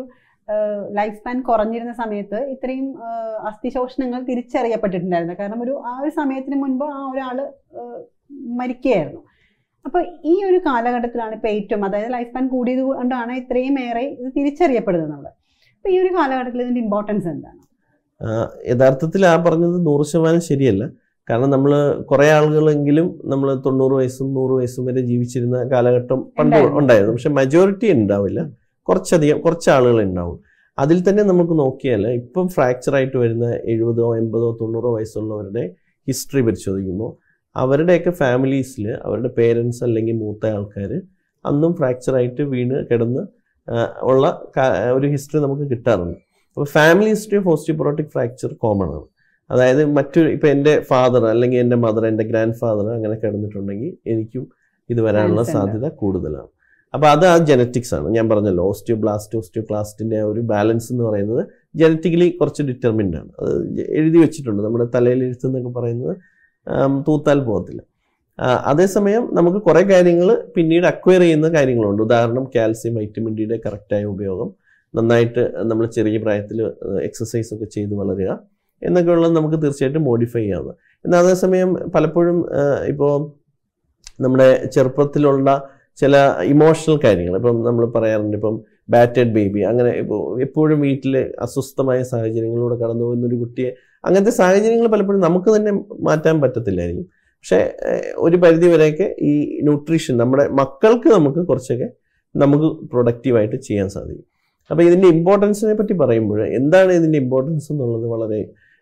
ലൈഫ് സ്പാൻ കുറഞ്ഞിരുന്ന സമയത്ത് ഇത്രയും ആഹ്, അസ്ഥിശോഷണങ്ങൾ തിരിച്ചറിയപ്പെട്ടിട്ടുണ്ടായിരുന്നു കാരണം ഒരു ആ ഒരു സമയത്തിന് മുൻപ് ആ ഒരാള് ആഹ്, മരിക്കുകയായിരുന്നു അപ്പൊ ഈ ഒരു കാലഘട്ടത്തിലാണ് ഇപ്പൊ ഏറ്റവും അതായത് ലൈഫ് സ്പാൻ കൂടിയത് കൊണ്ടാണ് ഇത്രയും ഏറെ ഇത് തിരിച്ചറിയപ്പെടുന്നത് നമ്മൾ അപ്പൊ ഈ ഒരു കാലഘട്ടത്തിൽ ഇതിന്റെ ഇമ്പോർട്ടൻസ് എന്താണ് ആ, യഥാർത്ഥത്തിൽ ആ പറഞ്ഞത് നൂറ് ശതമാനം ശരിയല്ല കാരണം നമ്മൾ കുറേ ആളുകളെങ്കിലും നമ്മൾ തൊണ്ണൂറ് വയസ്സും നൂറ് വയസ്സും വരെ ജീവിച്ചിരുന്ന കാലഘട്ടം പണ്ട് ഉണ്ടായിരുന്നു. ഉണ്ടായിരുന്നു പക്ഷെ മജോറിറ്റി ഉണ്ടാവില്ല കുറച്ചധികം കുറച്ച് ആളുകൾ ഉണ്ടാവും അതിൽ തന്നെ നമുക്ക് നോക്കിയാൽ ഇപ്പം ഫ്രാക്ചർ ആയിട്ട് വരുന്ന എഴുപതോ എൺപതോ തൊണ്ണൂറോ വയസ്സുള്ളവരുടെ ഹിസ്റ്ററി പരിശോധിക്കുമ്പോൾ അവരുടെയൊക്കെ ഫാമിലീസിൽ അവരുടെ പേരൻസ് അല്ലെങ്കിൽ മൂത്ത ആൾക്കാർ അന്നും ഫ്രാക്ചർ ആയിട്ട് വീണ് കിടന്ന് ആ, ഉള്ള കാ- ഒരു ഹിസ്റ്ററി നമുക്ക് കിട്ടാറുണ്ട് അപ്പോൾ family history of osteoporotic fracture common ആണ് അതായത് മറ്റൊരു ഇപ്പം എൻ്റെ ഫാദർ അല്ലെങ്കിൽ എൻ്റെ മദർ എൻ്റെ ഗ്രാൻഡ് ഫാദർ അങ്ങനെ കിടന്നിട്ടുണ്ടെങ്കിൽ എനിക്കും ഇത് വരാനുള്ള Chance ഉണ്ട്. സാധ്യത കൂടുതലാണ് അപ്പോൾ അത് ആ ജനറ്റിക്സ് ആണ് ഞാൻ പറഞ്ഞല്ലോ ഓസ്റ്റിയോബ്ലാസ്റ്റ് ഓസ്റ്റിയോക്ലാസ്റ്റിൻ്റെ ഒരു ബാലൻസ് എന്ന് പറയുന്നത് ജനറ്റിക്കലി കുറച്ച് ഡിറ്റർമിൻഡ് ആണ് അത് എഴുതി വെച്ചിട്ടുണ്ട് നമ്മുടെ തലയിൽ എഴുത്തെന്നൊക്കെ പറയുന്നത് ആം, തൂത്താൽ പോകത്തില്ല ആ, അതേസമയം നമുക്ക് കുറേ കാര്യങ്ങൾ പിന്നീട് അക്വയർ ചെയ്യുന്ന കാര്യങ്ങളുണ്ട് ഉദാഹരണം കാൽസ്യം വൈറ്റമിൻ ഡിയുടെ കറക്റ്റായ ഉപയോഗം നന്നായിട്ട് നമ്മൾ ചെറിയ പ്രായത്തിൽ എക്സസൈസ് ഒക്കെ ചെയ്ത് വളരുക എന്നൊക്കെ ഉള്ളത് നമുക്ക് തീർച്ചയായിട്ടും മോഡിഫൈ ചെയ്യാവുന്ന എന്നാൽ അതേസമയം പലപ്പോഴും ഇപ്പോൾ നമ്മുടെ ചെറുപ്പത്തിലുള്ള ചില ഇമോഷണൽ കാര്യങ്ങൾ ഇപ്പം നമ്മൾ പറയാറുണ്ട് ഇപ്പം ബാറ്റഡ് ബേബി അങ്ങനെ ഇപ്പോൾ എപ്പോഴും വീട്ടിൽ അസ്വസ്ഥമായ സാഹചര്യങ്ങളിലൂടെ കടന്നു പോകുന്ന ഒരു കുട്ടിയെ അങ്ങനത്തെ സാഹചര്യങ്ങൾ പലപ്പോഴും നമുക്ക് തന്നെ മാറ്റാൻ പറ്റത്തില്ലായിരിക്കും പക്ഷേ ഏഹ്, ഒരു പരിധി വരെയൊക്കെ ഈ ന്യൂട്രീഷൻ നമ്മുടെ മക്കൾക്ക് നമുക്ക് കുറച്ചൊക്കെ നമുക്ക് പ്രൊഡക്റ്റീവായിട്ട് ചെയ്യാൻ സാധിക്കും അപ്പോൾ ഇതിൻ്റെ ഇമ്പോർട്ടൻസിനെ പറ്റി പറയുമ്പോൾ എന്താണ് ഇതിൻ്റെ ഇമ്പോർട്ടൻസ് എന്നുള്ളത് വളരെ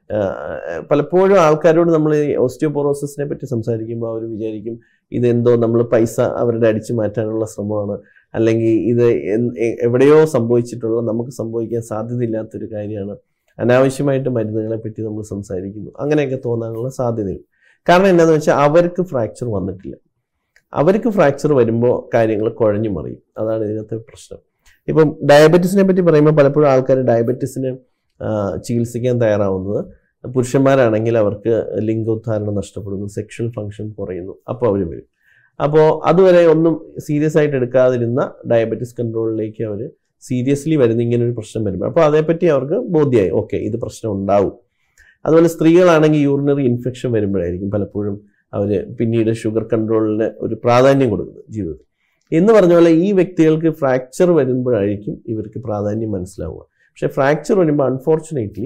ആഹ്, പലപ്പോഴും ആൾക്കാരോട് നമ്മൾ ഈ ഓസ്റ്റിയോപോറോസിസിനെ പറ്റി സംസാരിക്കുമ്പോൾ അവർ വിചാരിക്കും ഇതെന്തോ നമ്മൾ പൈസ അവരുടെ അടിച്ചു മാറ്റാനുള്ള ശ്രമമാണ് അല്ലെങ്കിൽ ഇത് എൻ- എ- എവിടെയോ സംഭവിച്ചിട്ടുള്ള നമുക്ക് സംഭവിക്കാൻ സാധ്യതയില്ലാത്തൊരു കാര്യമാണ് അനാവശ്യമായിട്ട് മരുന്നുകളെ പറ്റി നമ്മൾ സംസാരിക്കുന്നു അങ്ങനെയൊക്കെ തോന്നാനുള്ള സാധ്യതയുണ്ട് കാരണം എന്താണെന്ന് വെച്ചാൽ അവർക്ക് ഫ്രാക്ചർ വന്നിട്ടില്ല അവർക്ക് ഫ്രാക്ചർ വരുമ്പോൾ കാര്യങ്ങൾ കുഴഞ്ഞു മറിയും അതാണ് ഇതിനകത്തെ പ്രശ്നം ഇപ്പം ഡയബറ്റീസിനെ പറ്റി പറയുമ്പോൾ പലപ്പോഴും ആൾക്കാർ ഡയബറ്റീസിന് ചികിത്സിക്കാൻ തയ്യാറാവുന്നത് പുരുഷന്മാരാണെങ്കിൽ അവർക്ക് ലിംഗോദ്ധാരണം നഷ്ടപ്പെടുന്നു സെക്ഷൽ ഫങ്ഷൻ കുറയുന്നു അപ്പോൾ അവർ വരും അപ്പോൾ അതുവരെ ഒന്നും സീരിയസ് ആയിട്ട് എടുക്കാതിരുന്ന ഡയബറ്റീസ് കൺട്രോളിലേക്ക് അവർ സീരിയസ്ലി വരുന്ന ഇങ്ങനെ ഒരു പ്രശ്നം വരുമ്പോൾ അപ്പോൾ അതേപ്പറ്റി അവർക്ക് ബോധ്യമായി ഓക്കെ ഇത് പ്രശ്നം ഉണ്ടാവും അതുപോലെ സ്ത്രീകളാണെങ്കിൽ യൂറിനറി ഇൻഫെക്ഷൻ വരുമ്പോഴായിരിക്കും പലപ്പോഴും അവർ പിന്നീട് ഷുഗർ കൺട്രോളിന് ഒരു പ്രാധാന്യം കൊടുക്കുന്നത് ജീവിതത്തിൽ എന്ന് പറഞ്ഞ പോലെ ഈ വ്യക്തികൾക്ക് ഫ്രാക്ചർ വരുമ്പോഴായിരിക്കും ഇവർക്ക് പ്രാധാന്യം മനസ്സിലാവുക പക്ഷെ ഫ്രാക്ചർ വരുമ്പോൾ അൺഫോർച്ചുനേറ്റ്ലി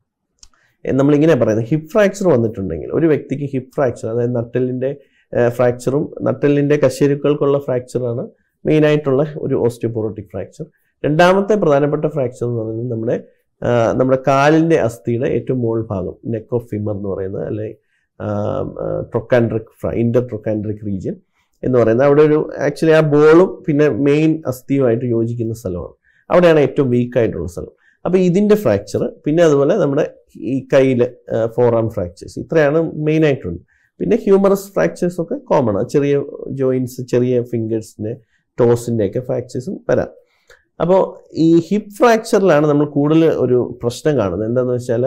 നമ്മളിങ്ങനെ പറയുന്നത് ഹിപ്പ് ഫ്രാക്ചർ വന്നിട്ടുണ്ടെങ്കിൽ ഒരു വ്യക്തിക്ക് ഹിപ്പ് ഫ്രാക്ചർ അതായത് നട്ടലിൻ്റെ ഫ്രാക്ചറും നട്ടലിൻ്റെ കശേരുക്കൾക്കുള്ള ഫ്രാക്ചറാണ് മെയിനായിട്ടുള്ള ഒരു ഓസ്റ്റിയോപോറോട്ടിക് ഫ്രാക്ചർ രണ്ടാമത്തെ പ്രധാനപ്പെട്ട ഫ്രാക്ചർ എന്ന് പറയുന്നത് നമ്മുടെ ആ, നമ്മുടെ കാലിൻ്റെ അസ്ഥിയുടെ ഏറ്റവും മുകൾ ഭാഗം നെക്ക് ഓഫ് ഫിമർ എന്ന് പറയുന്നത് അല്ലെങ്കിൽ ട്രൊക്കാൻഡ്രിക് ഇന്റർ ട്രൊക്കാൻഡ്രിക് റീജിയൻ എന്ന് പറയുന്നത് അവിടെ ഒരു ആക്ച്വലി ആ ബോളും പിന്നെ മെയിൻ അസ്ഥിയുമായിട്ട് യോജിക്കുന്ന സ്ഥലമാണ് അവിടെയാണ് ഏറ്റവും വീക്ക് ആയിട്ടുള്ള സ്ഥലം അപ്പോൾ ഇതിൻ്റെ ഫ്രാക്ചർ പിന്നെ അതുപോലെ നമ്മുടെ ഈ കയ്യിൽ ഫോർ ആം ഫ്രാക്ചേഴ്സ് ഇത്രയാണ് മെയിൻ ആയിട്ടുള്ളത് പിന്നെ ഹ്യൂമറസ് ഫ്രാക്ചേഴ്സ് ഒക്കെ കോമൺ ആണ് ചെറിയ ജോയിൻസ് ചെറിയ ഫിംഗേഴ്സിൻ്റെ ടോസിൻ്റെ ഒക്കെ ഫ്രാക്ചേഴ്സും വരാം അപ്പോൾ ഈ ഹിപ്പ് ഫ്രാക്ചറിലാണ് നമ്മൾ കൂടുതൽ ഒരു പ്രശ്നം കാണുന്നത് എന്താണെന്ന് വെച്ചാൽ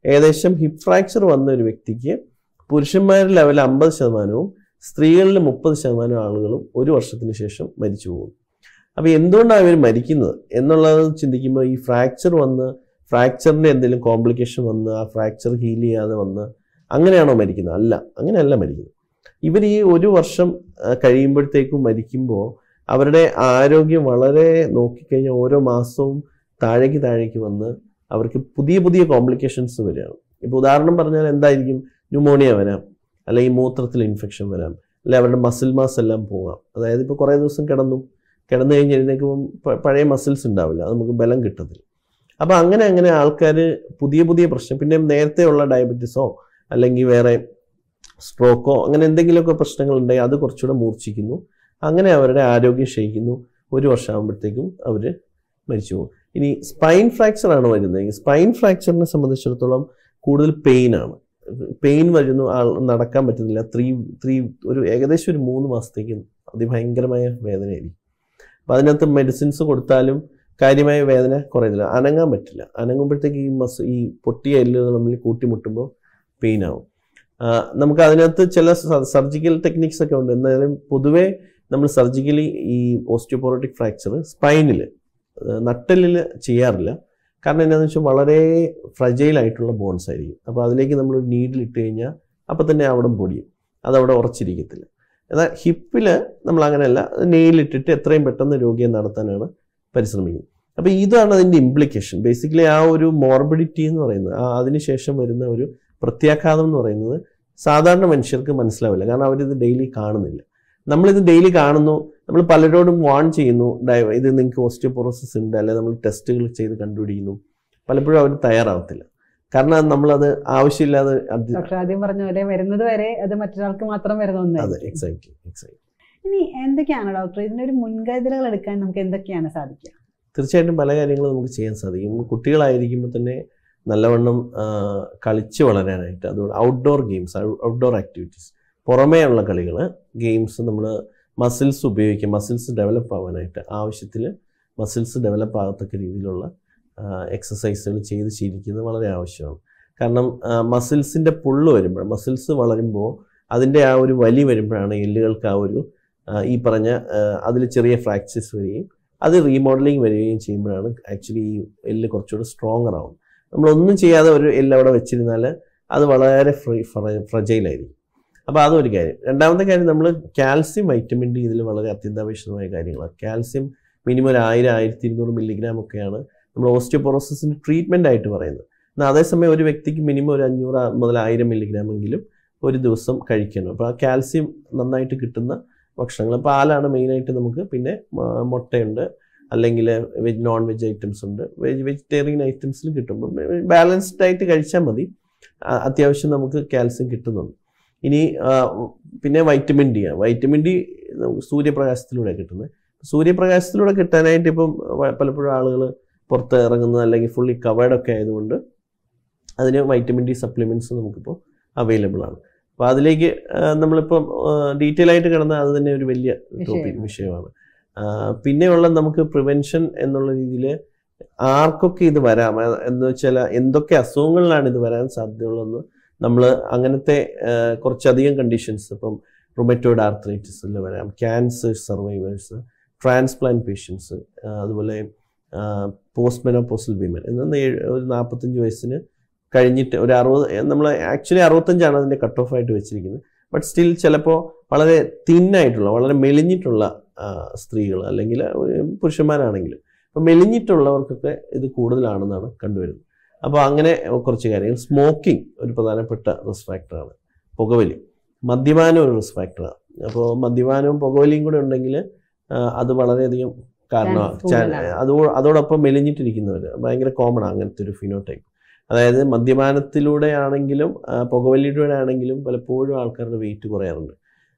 ഏകദേശം ഹിപ്പ് ഫ്രാക്ചർ വന്ന ഒരു വ്യക്തിക്ക് പുരുഷന്മാരുടെ ലെവൽ അമ്പത് ശതമാനവും സ്ത്രീകളിൽ മുപ്പത് ശതമാനം ആളുകളും ഒരു വർഷത്തിന് ശേഷം മരിച്ചു പോകും അപ്പോൾ എന്തുകൊണ്ടാണ് ഇവർ മരിക്കുന്നത് എന്നുള്ളത് ചിന്തിക്കുമ്പോൾ ഈ ഫ്രാക്ചർ വന്ന് ഫ്രാക്ചറിൻ്റെ എന്തെങ്കിലും കോംപ്ലിക്കേഷൻ വന്ന് ആ ഫ്രാക്ചർ ഹീൽ ചെയ്യാതെ വന്ന് അങ്ങനെയാണോ മരിക്കുന്നത് അല്ല അങ്ങനെയല്ല മരിക്കുന്നത് ഇവർ ഈ ഒരു വർഷം ആ, കഴിയുമ്പോഴത്തേക്കും മരിക്കുമ്പോൾ അവരുടെ ആരോഗ്യം വളരെ നോക്കിക്കഴിഞ്ഞാൽ ഓരോ മാസവും താഴേക്ക് താഴേക്ക് വന്ന് അവർക്ക് പുതിയ പുതിയ കോംപ്ലിക്കേഷൻസ് വരികയാണ് ഇപ്പോൾ ഉദാഹരണം പറഞ്ഞാൽ എന്തായിരിക്കും ന്യൂമോണിയ വരാം അല്ലെങ്കിൽ മൂത്രത്തിൽ ഇൻഫെക്ഷൻ വരാം അല്ലെങ്കിൽ അവരുടെ മസിൽ മാസ് എല്ലാം പോകാം അതായത് ഇപ്പോൾ കുറേ ദിവസം കിടന്നു കിടന്നു കഴിഞ്ഞ് എഴുന്നേക്കുമ്പം പ- പഴയ മസിൽസ് ഉണ്ടാവില്ല അത് നമുക്ക് ബലം കിട്ടത്തില്ല അപ്പോൾ അങ്ങനെ അങ്ങനെ ആൾക്കാർ പുതിയ പുതിയ പ്രശ്നം പിന്നെ നേരത്തെ ഉള്ള ഡയബറ്റീസോ അല്ലെങ്കിൽ വേറെ സ്ട്രോക്കോ അങ്ങനെ എന്തെങ്കിലുമൊക്കെ പ്രശ്നങ്ങൾ ഉണ്ടെങ്കിൽ അത് കുറച്ചുകൂടെ മൂർച്ഛിക്കുന്നു അങ്ങനെ അവരുടെ ആരോഗ്യം ക്ഷയിക്കുന്നു ഒരു വർഷമാകുമ്പോഴത്തേക്കും അവർ മരിച്ചു പോകും ഇനി സ്പൈൻ ഫ്രാക്ചർ ആണ് വരുന്നത് സ്പൈൻ ഫ്രാക്ചറിനെ സംബന്ധിച്ചിടത്തോളം കൂടുതൽ പെയിൻ ആണ് പെയിൻ വരുന്നു ആൾ നടക്കാൻ പറ്റുന്നില്ല ത്രീ ത്രീ ഒരു ഏകദേശം ഒരു മൂന്ന് മാസത്തേക്ക് അതിഭയങ്കരമായ വേദനയായിരിക്കും അപ്പം അതിനകത്ത് മെഡിസിൻസ് കൊടുത്താലും കാര്യമായ വേദന കുറയുന്നില്ല അനങ്ങാൻ പറ്റില്ല അനങ്ങുമ്പോഴത്തേക്ക് ഈ മസ് ഈ പൊട്ടിയ എല്ലുകൾ തമ്മിൽ കൂട്ടിമുട്ടുമ്പോൾ പെയിൻ ആവും ആ, നമുക്ക് അതിനകത്ത് ചില സർജിക്കൽ ടെക്നിക്സ് ഒക്കെ ഉണ്ട് എന്നാലും പൊതുവേ നമ്മൾ സർജിക്കലി ഈ ഓസ്റ്റിയോപോറോട്ടിക് ഫ്രാക്ചർ സ്പൈനിൽ നട്ടലിൽ ചെയ്യാറില്ല കാരണം എന്താണെന്ന് വെച്ചാൽ വളരെ ഫ്രജൈൽ ആയിട്ടുള്ള ബോൺസ് ആയിരിക്കും അപ്പോൾ അതിലേക്ക് നമ്മൾ നീഡിൽ ഇട്ട് കഴിഞ്ഞാൽ അപ്പോൾ തന്നെ അവിടെ പൊടിയും അതവിടെ ഉറച്ചിരിക്കത്തില്ല എന്നാൽ ഹിപ്പിൽ നമ്മൾ അങ്ങനെയല്ല നെയിലിട്ടിട്ട് എത്രയും പെട്ടെന്ന് രോഗിയെ നടത്താനാണ് പരിശ്രമിക്കുന്നത് അപ്പോൾ ഇതാണ് അതിൻ്റെ ഇംപ്ലിക്കേഷൻ ബേസിക്കലി ആ ഒരു മോർബിഡിറ്റി എന്ന് പറയുന്നത് ആ അതിനുശേഷം വരുന്ന ഒരു പ്രത്യാഘാതം എന്ന് പറയുന്നത് സാധാരണ മനുഷ്യർക്ക് മനസ്സിലാവില്ല കാരണം അവരിത് ഡെയിലി കാണുന്നില്ല നമ്മളിത് ഡെയിലി കാണുന്നു നമ്മൾ പലരോടും വാൺ ചെയ്യുന്നു ഡയ- ഇത് നിങ്ങൾക്ക് ഓസ്റ്റിയോപോറോസിസ് ഉണ്ട് അല്ലെങ്കിൽ നമ്മൾ ടെസ്റ്റുകൾ ചെയ്ത് കണ്ടുപിടിക്കുന്നു പലപ്പോഴും അവർ തയ്യാറാവത്തില്ല കാരണം നമ്മളത് ആവശ്യമില്ലാതെ അത് ഡോക്ടർ ആദ്യം പറഞ്ഞ പോലെ വരുന്നത് വരെ അത് മറ്റൊരാൾക്ക് മാത്രം വരുന്ന അതെ ഒന്നായിരിക്കും എക്സാക്ട്ലി എക്സാക്ട്ലി ഇനി എന്തൊക്കെയാണ് ഡോക്ടർ ഇതിനൊരു മുൻകരുതലുകൾ എടുക്കാൻ നമുക്ക് എന്തൊക്കെയാണ് സാധിക്കുക തീർച്ചയായിട്ടും പല കാര്യങ്ങളും നമുക്ക് ചെയ്യാൻ സാധിക്കും കുട്ടികളായിരിക്കുമ്പോൾ തന്നെ നല്ലവണ്ണം ആ, കളിച്ച് വളരാനായിട്ട് അതുകൊണ്ട് ഔട്ട്ഡോർ ഗെയിംസ് ഔട്ട്ഡോർ ആക്ടിവിറ്റീസ് പുറമേ ഉള്ള കളികൾ ഗെയിംസ് നമ്മൾ മസിൽസ് ഉപയോഗിക്കുക മസിൽസ് ഡെവലപ്പ് ആവാനായിട്ട് ആവശ്യത്തിൽ മസിൽസ് ഡെവലപ്പ് ആകത്തക്ക രീതിയിലുള്ള എക്സസൈസുകൾ ചെയ്ത് ശീലിക്കുന്നത് വളരെ ആവശ്യമാണ് കാരണം മസിൽസിൻ്റെ പുള്ള് വരുമ്പോൾ മസിൽസ് വളരുമ്പോൾ അതിൻ്റെ ആ ഒരു വലി വരുമ്പോഴാണ് എല്ലുകൾക്ക് ആ ഒരു ആ, ഈ പറഞ്ഞ അതിൽ ചെറിയ ഫ്രാക്ചേഴ്സ് വരികയും അത് റീമോഡലിംഗ് വരികയും ചെയ്യുമ്പോഴാണ് ആക്ച്വലി ഈ എല്ല് കുറച്ചുകൂടെ സ്ട്രോങ്ങർ ആവും നമ്മളൊന്നും ചെയ്യാതെ ഒരു എല്ല് അവിടെ വെച്ചിരുന്നാൽ അത് വളരെ ഫ്രീ ഫ്രജൈലായിരിക്കും അപ്പോൾ അതൊരു കാര്യം രണ്ടാമത്തെ കാര്യം നമ്മൾ കാൽസ്യം വൈറ്റമിൻ ഡി ഇതിൽ വളരെ അത്യന്താപേക്ഷിതമായ കാര്യങ്ങളാണ് കാൽസ്യം മിനിമം ഒരു ആയിരം ആയിരത്തി ഇരുന്നൂറ് മില്ലിഗ്രാം ഒക്കെയാണ് നമ്മൾ ഓസ്റ്റിയോപൊറോസിന് ട്രീറ്റ്മെൻ്റ് ആയിട്ട് പറയുന്നത് എന്നാൽ അതേസമയം ഒരു വ്യക്തിക്ക് മിനിമം ഒരു അഞ്ഞൂറ് മുതൽ ആയിരം മില്ലിഗ്രാം എങ്കിലും ഒരു ദിവസം കഴിക്കണം അപ്പോൾ ആ കാൽസ്യം നന്നായിട്ട് കിട്ടുന്ന ഭക്ഷണങ്ങൾ പാലാണ് മെയിനായിട്ട് നമുക്ക് പിന്നെ മ- മുട്ടയുണ്ട് അല്ലെങ്കിൽ വെജ് നോൺ വെജ് ഐറ്റംസ് ഉണ്ട് വെജ് വെജിറ്റേറിയൻ ഐറ്റംസിൽ കിട്ടുമ്പോൾ ബാലൻസ്ഡ് ആയിട്ട് കഴിച്ചാൽ മതി ആ, അത്യാവശ്യം നമുക്ക് കാൽസ്യം കിട്ടുന്നുണ്ട് ഇനി ആ, പിന്നെ വൈറ്റമിൻ ഡി ആണ് വൈറ്റമിൻ ഡി സൂര്യപ്രകാശത്തിലൂടെ കിട്ടുന്നത് സൂര്യപ്രകാശത്തിലൂടെ കിട്ടാനായിട്ട് ഇപ്പം വ- പലപ്പോഴും ആളുകൾ പുറത്ത് ഇറങ്ങുന്നത് അല്ലെങ്കിൽ ഫുള്ളി കവേർഡൊക്കെ ആയതുകൊണ്ട് അതിന് വൈറ്റമിൻ ഡി സപ്ലിമെൻറ്റ്സ് നമുക്കിപ്പോൾ അവൈലബിൾ ആണ് അപ്പോൾ അതിലേക്ക് ആ, നമ്മളിപ്പം ഡീറ്റെയിൽ ആയിട്ട് കിടന്നാൽ അത് തന്നെ ഒരു വലിയ ടോപ്പിക് വിഷയമാണ്. വിഷയമാണ് ആ, പിന്നെയുള്ള നമുക്ക് പ്രിവെൻഷൻ എന്നുള്ള രീതിയിൽ ആർക്കൊക്കെ ഇത് വരാം ആ, എന്ന് വെച്ചാൽ എന്തൊക്കെ അസുഖങ്ങളിലാണ് ഇത് വരാൻ സാധ്യതയുള്ളതെന്ന് നമ്മൾ അങ്ങനത്തെ ആ, കുറച്ചധികം കണ്ടീഷൻസ് ഇപ്പം റൊമറ്റോയിഡ് ആർത്രൈറ്റിസിൽ വരാം ക്യാൻസർ സർവൈവേഴ്സ് ട്രാൻസ്പ്ലാന്റ് പേഷ്യൻസ് അതുപോലെ പോസ്റ്റ് മെനോപോസൽ വിമൻ എന്ന ഒരു നാൽപ്പത്തഞ്ച് വയസ്സിന് കഴിഞ്ഞിട്ട് ഒരു അറുപത് നമ്മൾ ആക്ച്വലി അറുപത്തഞ്ചാണ് അതിൻ്റെ കട്ട് ഓഫ് ആയിട്ട് വെച്ചിരിക്കുന്നത് ബട്ട് സ്റ്റിൽ ചിലപ്പോൾ വളരെ തിന്നായിട്ടുള്ള വളരെ മെലിഞ്ഞിട്ടുള്ള സ്ത്രീകൾ അല്ലെങ്കിൽ പുരുഷന്മാരാണെങ്കിലും അപ്പോൾ മെലിഞ്ഞിട്ടുള്ളവർക്കൊക്കെ ഇത് കൂടുതലാണെന്നാണ് കണ്ടുവരുന്നത് അപ്പോൾ അങ്ങനെ കുറച്ച് കാര്യങ്ങൾ സ്മോക്കിംഗ് ഒരു പ്രധാനപ്പെട്ട റിസ്ക് ഫാക്ടറാണ് പുകവലി മദ്യപാനം ഒരു റിസ്ക് ഫാക്ടറാണ് അപ്പോൾ മദ്യപാനവും പുകവലിയും കൂടെ ഉണ്ടെങ്കിൽ ആ, അത് വളരെയധികം കാരണം Chance കൂടുതലാണ്. അതോ അതോടൊപ്പം മെലിഞ്ഞിട്ടിരിക്കുന്നവർ ഭയങ്കര കോമൺ അങ്ങനത്തെ ഒരു ഫിനോടൈപ്പ് അതായത് മദ്യപാനത്തിലൂടെ ആണെങ്കിലും ആ, പുകവലിയിലൂടെ ആണെങ്കിലും പലപ്പോഴും ആൾക്കാരുടെ വെയിറ്റ് കുറയാറുണ്ട്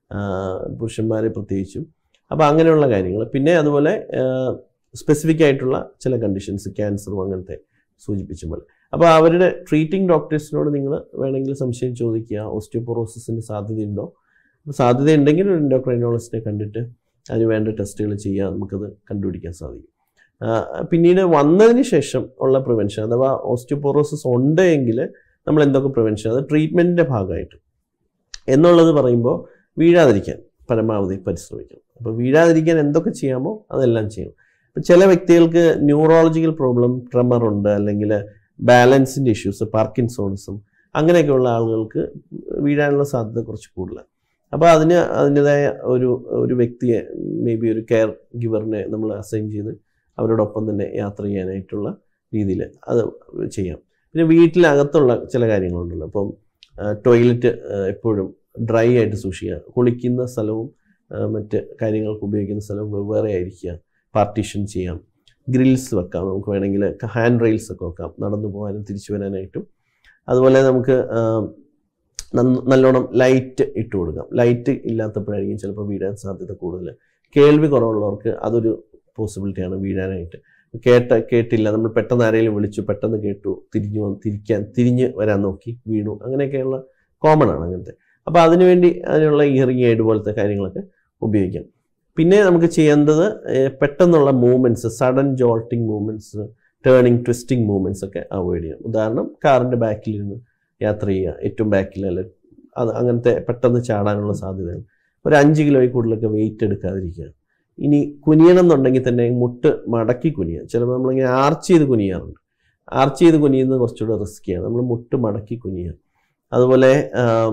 പുരുഷന്മാർ പ്രത്യേകിച്ചും അപ്പോൾ അങ്ങനെയുള്ള കാര്യങ്ങൾ പിന്നെ അതുപോലെ സ്പെസിഫിക് ആയിട്ടുള്ള ചില കണ്ടീഷൻസ് ക്യാൻസറും അങ്ങനത്തെ സൂചിപ്പിച്ച പോലെ അപ്പോൾ അവരുടെ ട്രീറ്റിംഗ് ഡോക്ടേഴ്സിനോട് നിങ്ങൾ വേണമെങ്കിൽ സംശയം ചോദിക്കുക ഓസ്റ്റിയോപൊറോസിസിന് സാധ്യതയുണ്ടോ സാധ്യതയുണ്ടെങ്കിൽ ഒരു എൻഡോക്രൈനോളജിസ്റ്റിനെ കണ്ടിട്ട് അതിന് വേണ്ട ടെസ്റ്റുകൾ ചെയ്യാൻ നമുക്കത് കണ്ടുപിടിക്കാൻ സാധിക്കും ആ, പിന്നീട് വന്നതിന് ശേഷം ഉള്ള പ്രിവെൻഷൻ അഥവാ ഓസ്റ്റിയോപൊറോസിസ് ഉണ്ട് എങ്കിൽ നമ്മൾ എന്തൊക്കെ പ്രിവെൻഷൻ അത് ട്രീറ്റ്മെൻറ്റിൻ്റെ ഭാഗമായിട്ട് എന്നുള്ളത് പറയുമ്പോൾ വീഴാതിരിക്കാൻ പരമാവധി പരിശ്രമിക്കണം അപ്പോൾ വീഴാതിരിക്കാൻ എന്തൊക്കെ ചെയ്യാമോ അതെല്ലാം ചെയ്യണം ഇപ്പം ചില വ്യക്തികൾക്ക് ന്യൂറോളജിക്കൽ പ്രോബ്ലം ട്രെമർ ഉണ്ട് അല്ലെങ്കിൽ ബാലൻസിൻ്റെ ഇഷ്യൂസ് പാർക്കിൻസോൺസും അങ്ങനെയൊക്കെയുള്ള ആളുകൾക്ക് വീഴാനുള്ള സാധ്യത കുറച്ച് കൂടുതലാണ് അപ്പോൾ അതിന് അതിൻ്റെതായ ഒരു ഒരു വ്യക്തിയെ മേ ബി ഒരു കെയർ ഗിവറിനെ നമ്മൾ അസൈൻ ചെയ്ത് അവരോടൊപ്പം തന്നെ യാത്ര ചെയ്യാനായിട്ടുള്ള രീതിയിൽ അത് ചെയ്യാം പിന്നെ വീട്ടിലകത്തുള്ള ചില കാര്യങ്ങളുണ്ടല്ലോ അപ്പം ടോയ്ലറ്റ് എപ്പോഴും ഡ്രൈ ആയിട്ട് സൂക്ഷിക്കുക കുളിക്കുന്ന സ്ഥലവും ആ, മറ്റ് കാര്യങ്ങൾക്ക് ഉപയോഗിക്കുന്ന സ്ഥലവും വെവ്വേറെ ആയിരിക്കുക പാർട്ടീഷൻ ചെയ്യാം ഗ്രിൽസ് വെക്കാം നമുക്ക് വേണമെങ്കിൽ ഹാൻഡ് റെയിൽസ് ഒക്കെ വെക്കാം നടന്നു പോകാനും തിരിച്ചു വരാനായിട്ടും അതുപോലെ നമുക്ക് ആ, നന്ന- നല്ലോണം ലൈറ്റ് ഇട്ട് കൊടുക്കാം ലൈറ്റ് ഇല്ലാത്തപ്പോഴായിരിക്കും ചിലപ്പോൾ വീഴാൻ സാധ്യത കൂടുതൽ കേൾവി കുറവുള്ളവർക്ക് അതൊരു പോസിബിലിറ്റിയാണ് വീഴാനായിട്ട് കേട്ട കേട്ടില്ല നമ്മൾ പെട്ടെന്ന് ആരെങ്കിലും വിളിച്ചു പെട്ടെന്ന് കേട്ടു തിരിഞ്ഞു വന്ന് തിരിക്കാൻ തിരിഞ്ഞ് വരാൻ നോക്കി വീണു അങ്ങനെയൊക്കെയുള്ള കോമൺ ആണ് അങ്ങനത്തെ അപ്പോൾ അതിനുവേണ്ടി അതിനുള്ള ഇയറിംഗ് എയ്ഡ് പോലത്തെ കാര്യങ്ങളൊക്കെ ഉപയോഗിക്കാം പിന്നെ നമുക്ക് ചെയ്യേണ്ടത് ഏഹ്, പെട്ടെന്നുള്ള movements sudden jolting movements turning twisting movements ഒക്കെ അവോയ്ഡ് ചെയ്യാം ഉദാഹരണം കാറിൻ്റെ ബാക്കിലിരുന്ന് യാത്ര ചെയ്യുക ഏറ്റവും ബാക്കിൽ അല്ലെ അത് അങ്ങനത്തെ പെട്ടെന്ന് ചാടാനുള്ള സാധ്യതയാണ് ഒരു അഞ്ച് കിലോയിൽ കൂടുതലൊക്കെ വെയിറ്റ് എടുക്കാതിരിക്കുക ഇനി കുനിയണം എന്നുണ്ടെങ്കിൽ തന്നെ മുട്ട് മടക്കി കുനിയുക ചിലപ്പോൾ നമ്മളിങ്ങനെ ആർച്ച് ചെയ്ത് കുനിയാറുണ്ട് ആർച്ച് ചെയ്ത് കുനിയുന്നത് കുറച്ചുകൂടെ റിസ്ക്കിയാണ് നമ്മൾ മുട്ട് മടക്കി കുനിയുക അതുപോലെ ആം,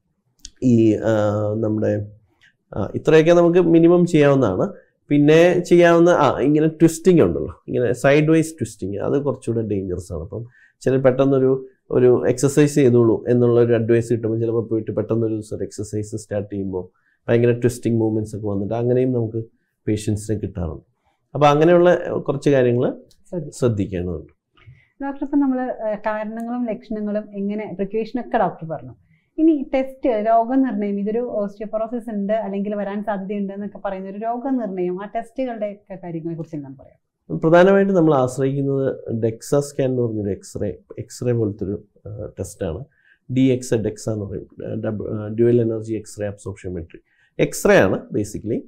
ഈ ആ, നമ്മുടെ ആ, ഇത്രയൊക്കെ നമുക്ക് മിനിമം ചെയ്യാവുന്നതാണ് പിന്നെ ചെയ്യാവുന്ന ആ ഇങ്ങനെ ട്വിസ്റ്റിംഗ് ഉണ്ടല്ലോ ഇങ്ങനെ സൈഡ് വൈസ് ട്വിസ്റ്റിംഗ് അത് കുറച്ചുകൂടെ ഡേഞ്ചറസ് ആണ് അപ്പം ചില പെട്ടെന്നൊരു ഒരു എക്സസൈസ് ചെയ്തോളൂ എന്നുള്ള ഒരു അഡ്വൈസ് കിട്ടുമ്പോൾ ചിലപ്പോൾ പോയിട്ട് പെട്ടെന്നൊരു ദിവസം ഒരു എക്സസൈസ് സ്റ്റാർട്ട് ചെയ്യുമ്പോൾ ഭയങ്കര ട്വിസ്റ്റിംഗ് മൂവ്മെൻറ്റ്സ് ഒക്കെ വന്നിട്ട് അങ്ങനെയും നമുക്ക് പേഷ്യൻസിനെ കിട്ടാറുണ്ട് അപ്പോൾ അങ്ങനെയുള്ള കുറച്ച് കാര്യങ്ങൾ ശ്രദ്ധിക്കും. ശ്രദ്ധിക്കേണ്ടതുണ്ട് ഡോക്ടർ ഇപ്പം നമ്മൾ കാരണങ്ങളും ലക്ഷണങ്ങളും എങ്ങനെ പ്രിക്വേഷൻ ഒക്കെ ഡോക്ടർ പറഞ്ഞു ഇനി ടെസ്റ്റ് രോഗനിർണയം ഇതൊരു ഓസ്റ്റിയോപൊറോസിസ് ഉണ്ട് അല്ലെങ്കിൽ വരാൻ സാധ്യതയുണ്ട് എന്നൊക്കെ പറയുന്ന ഒരു രോഗനിർണയം ആ ടെസ്റ്റുകളുടെ ഒക്കെ കാര്യങ്ങളെ കുറിച്ച് എന്താണ് പറയാം പ്രധാനമായിട്ടും നമ്മൾ ആശ്രയിക്കുന്നത് ഡെക്സ സ്കാൻ എന്ന് പറഞ്ഞൊരു എക്സ്റേ എക്സ്റേ പോലത്തെ ഒരു ടെസ്റ്റാണ് ഡി എക്സ് ഡെക്സ എന്ന് പറയും dual energy x ray absorptiometry x ray ആണ് ബേസിക്കലി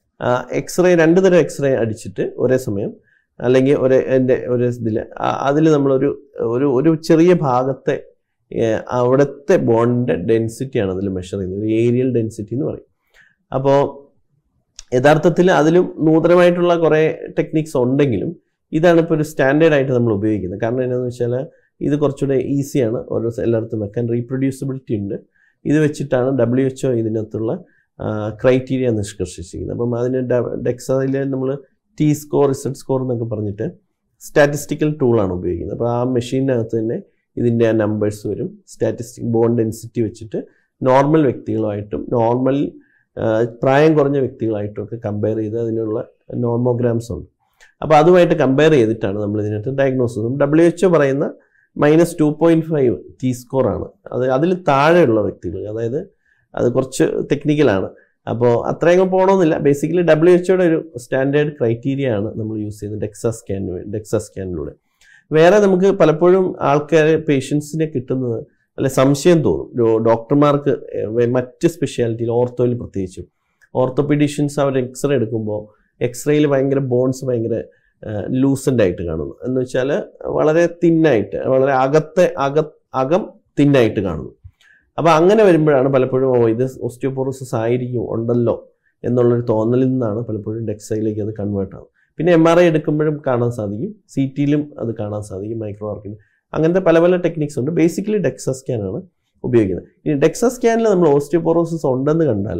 എക്സ്റേ രണ്ട് തരം എക്സ്റേ അടിച്ചിട്ട് ഒരേ സമയം അല്ലെങ്കിൽ ഒരേ എൻ്റെ ഒരു ഇതിൽ അതിൽ നമ്മളൊരു ഒരു ഒരു ചെറിയ ഭാഗത്തെ ഏഹ്, അവിടുത്തെ ബോണിൻ്റെ ഡെൻസിറ്റിയാണ് അതിൽ മെഷർ ചെയ്യുന്നത് ഒരു ഏരിയൽ ഡെൻസിറ്റി എന്ന് പറയും അപ്പോൾ യഥാർത്ഥത്തിൽ അതിലും നൂതനമായിട്ടുള്ള കുറേ ടെക്നിക്സ് ഉണ്ടെങ്കിലും ഇതാണ് ഇപ്പോൾ ഒരു സ്റ്റാൻഡേർഡ് ആയിട്ട് നമ്മൾ ഉപയോഗിക്കുന്നത് കാരണം എന്താണെന്ന് വെച്ചാൽ ഇത് കുറച്ചുകൂടെ ഈസിയാണ് ഓരോ എല്ലായിടത്തും വെക്കാൻ റീപ്രൊഡ്യൂസിബിലിറ്റി ഉണ്ട് ഇത് വെച്ചിട്ടാണ് ഡബ്ല്യു എച്ച് ഒ ഇതിനകത്തുള്ള ക്രൈറ്റീരിയ നിഷ്കർഷിച്ചിരിക്കുന്നത് അപ്പം അതിന് ഡെക്സയിൽ നമ്മൾ ടി സ്കോർ ഇസഡ് സ്കോർ എന്നൊക്കെ പറഞ്ഞിട്ട് സ്റ്റാറ്റിസ്റ്റിക്കൽ ടൂളാണ് ഉപയോഗിക്കുന്നത് അപ്പോൾ ആ മെഷീനകത്ത് തന്നെ ഇതിൻ്റെ ആ നമ്പേഴ്സ് വരും സ്റ്റാറ്റിസ്റ്റിക് ബോൺ ഡെൻസിറ്റി വെച്ചിട്ട് നോർമൽ വ്യക്തികളുമായിട്ടും നോർമൽ പ്രായം കുറഞ്ഞ വ്യക്തികളായിട്ടും ഒക്കെ കമ്പയർ ചെയ്ത് അതിനുള്ള നോർമോഗ്രാംസ് ഉണ്ട് അപ്പോൾ അതുമായിട്ട് കമ്പയർ ചെയ്തിട്ടാണ് നമ്മൾ ഇതിനകത്ത് ഡയഗ്നോസിസും ഡബ്ല്യു എച്ച് ഒ പറയുന്ന minus two point five T സ്കോറാണ് അത് അതിൽ താഴെയുള്ള വ്യക്തികൾ അതായത് അത് കുറച്ച് ടെക്നിക്കലാണ് അപ്പോൾ അത്രയും പോകണമെന്നില്ല ബേസിക്കലി ഡബ്ല്യു എച്ച് ഒരു സ്റ്റാൻഡേർഡ് ക്രൈറ്റീരിയ ആണ് നമ്മൾ യൂസ് ചെയ്യുന്നത് ഡെക്സ സ്കാനിന് ഡെക്സ സ്കാനിലൂടെ വേറെ നമുക്ക് പലപ്പോഴും ആൾക്കാർ പേഷ്യൻസിനെ കിട്ടുന്നത് അല്ലെ സംശയം തോന്നും ഡോ- ഡോക്ടർമാർക്ക് ഏഹ് മറ്റ് സ്പെഷ്യാലിറ്റിയിൽ ഓർത്തോയിൽ പ്രത്യേകിച്ചും ഓർത്തോപീഡീഷ്യൻസ് അവർ എക്സ്റേ എടുക്കുമ്പോൾ എക്സ്റേയിൽ ഭയങ്കര ബോൺസ് ഭയങ്കര ലൂസൻ്റ് ആയിട്ട് കാണുന്നു എന്ന് വെച്ചാൽ വളരെ തിന്നായിട്ട് വളരെ അകത്തെ അക അകം തിന്നായിട്ട് കാണുന്നു അപ്പോൾ അങ്ങനെ വരുമ്പോഴാണ് പലപ്പോഴും ഓ ഇത് ഓസ്റ്റിയോപോറോസിസ് ആയിരിക്കും ഉണ്ടല്ലോ എന്നുള്ളൊരു തോന്നലിൽ നിന്നാണ് പലപ്പോഴും ഡെക്സൈലേക്ക് അത് കൺവേർട്ട് ആവും പിന്നെ എം ആർ ഐ എടുക്കുമ്പോഴും കാണാൻ സാധിക്കും സി ടിയിലും അത് കാണാൻ സാധിക്കും മൈക്രോ ആർക്കിന് അങ്ങനത്തെ പല പല ടെക്നിക്സ് ഉണ്ട് ബേസിക്കലി ഡെക്സ സ്കാനാണ് ഉപയോഗിക്കുന്നത് ഇനി ഡെക്സ സ്കാനിൽ നമ്മൾ ഓസ്റ്റിയോപോറോസിസ് ഉണ്ടെന്ന് കണ്ടാൽ